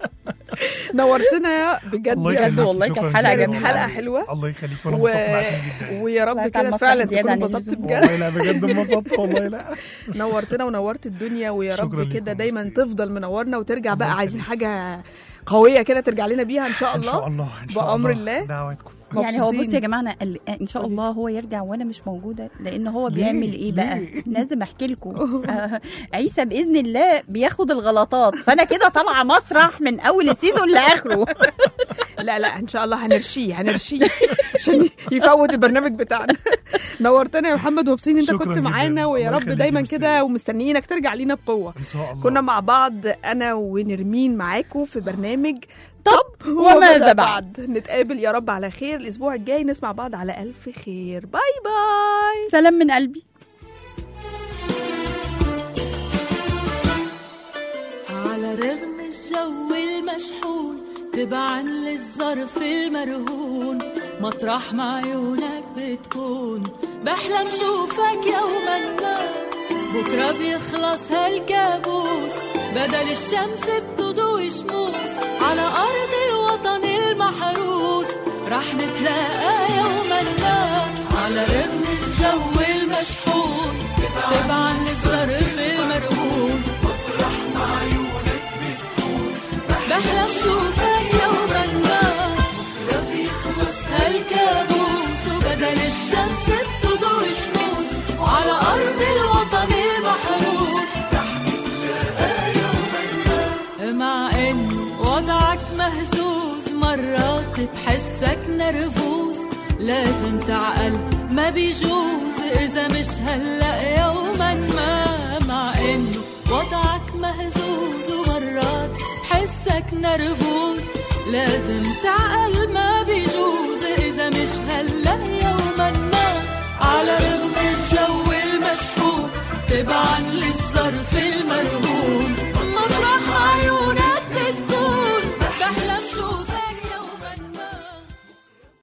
نورتنا بجد
الله
بجد
يعني
يخليك،
والله
شكراً
كانت حلقة
جداً.
جميلة.
حلقه حلوه
الله يخليك وانا
و...
انبسطت معاكم جدا
ويا رب
طلعت على
كده
المسرح
فعلا
زيادة
تكون
عن
انبسطت
اللزوم.
بجد
والله لا بجد انبسطت والله لا
نورتنا ونورت الدنيا ويا
شكراً
رب
ليكم،
كده دايما
ميرسي.
تفضل منورنا وترجع
الله
بقى عايزين
يخليك.
حاجه قويه كده ترجع لنا بيها ان شاء
ان شاء
الله
الله ان شاء
بأمر
الله
الله.
دعواتكم
يعني هو
مبسوطين.
بص يا جماعه أنا ال- ان شاء الله هو يرجع وانا مش موجوده لان هو
ليه؟
بيعمل ايه بقى
ليه؟
لازم احكي لكم آه عيسى باذن الله بياخد الغلطات فانا كده طالعه مسرح من اول السيزون لاخره
لا لا ان شاء الله هنرشيه هنرشيه عشان يفوت البرنامج بتاعنا نورتنا يا محمد ومبسوطين انت
شكراً
كنت
جداً.
معانا ويا
الله
رب
يخليك
دايما
يا
كده
ميرسي.
ومستنيينك ترجع لينا بقوه
ان شاء الله
كنا مع بعض انا ونرمين معاكم في برنامج
طب وماذا بعد
نتقابل يا رب على خير الاسبوع الجاي نسمع بعض على الف خير باي باي
سلام من قلبي
على رغم الجو المشحون تبعا للظرف المرهون مطرح ما عيونك بتكون بحلم شوفك يوما ما بكرة بيخلص هالكابوس بدل الشمس بتضوي على أرض الوطن المحروس رح نتلاقى يوما ما على رغم الجو المشحون تبعا للظرف المرهون بحلم شوفك يوما ما هالكابوس وبدل الشمس بتضوي شموس وعلى أرض الوطن المحروس مع إن وضعك مهزوز مرات بحسك نرفوز لازم تعقل ما بيجوز إذا مش هلأ يوما ما مع إن وضعك مهزوز ومرات بحسك نرفوز لازم تعقل ما بيجوز إذا مش هلأ يوما ما على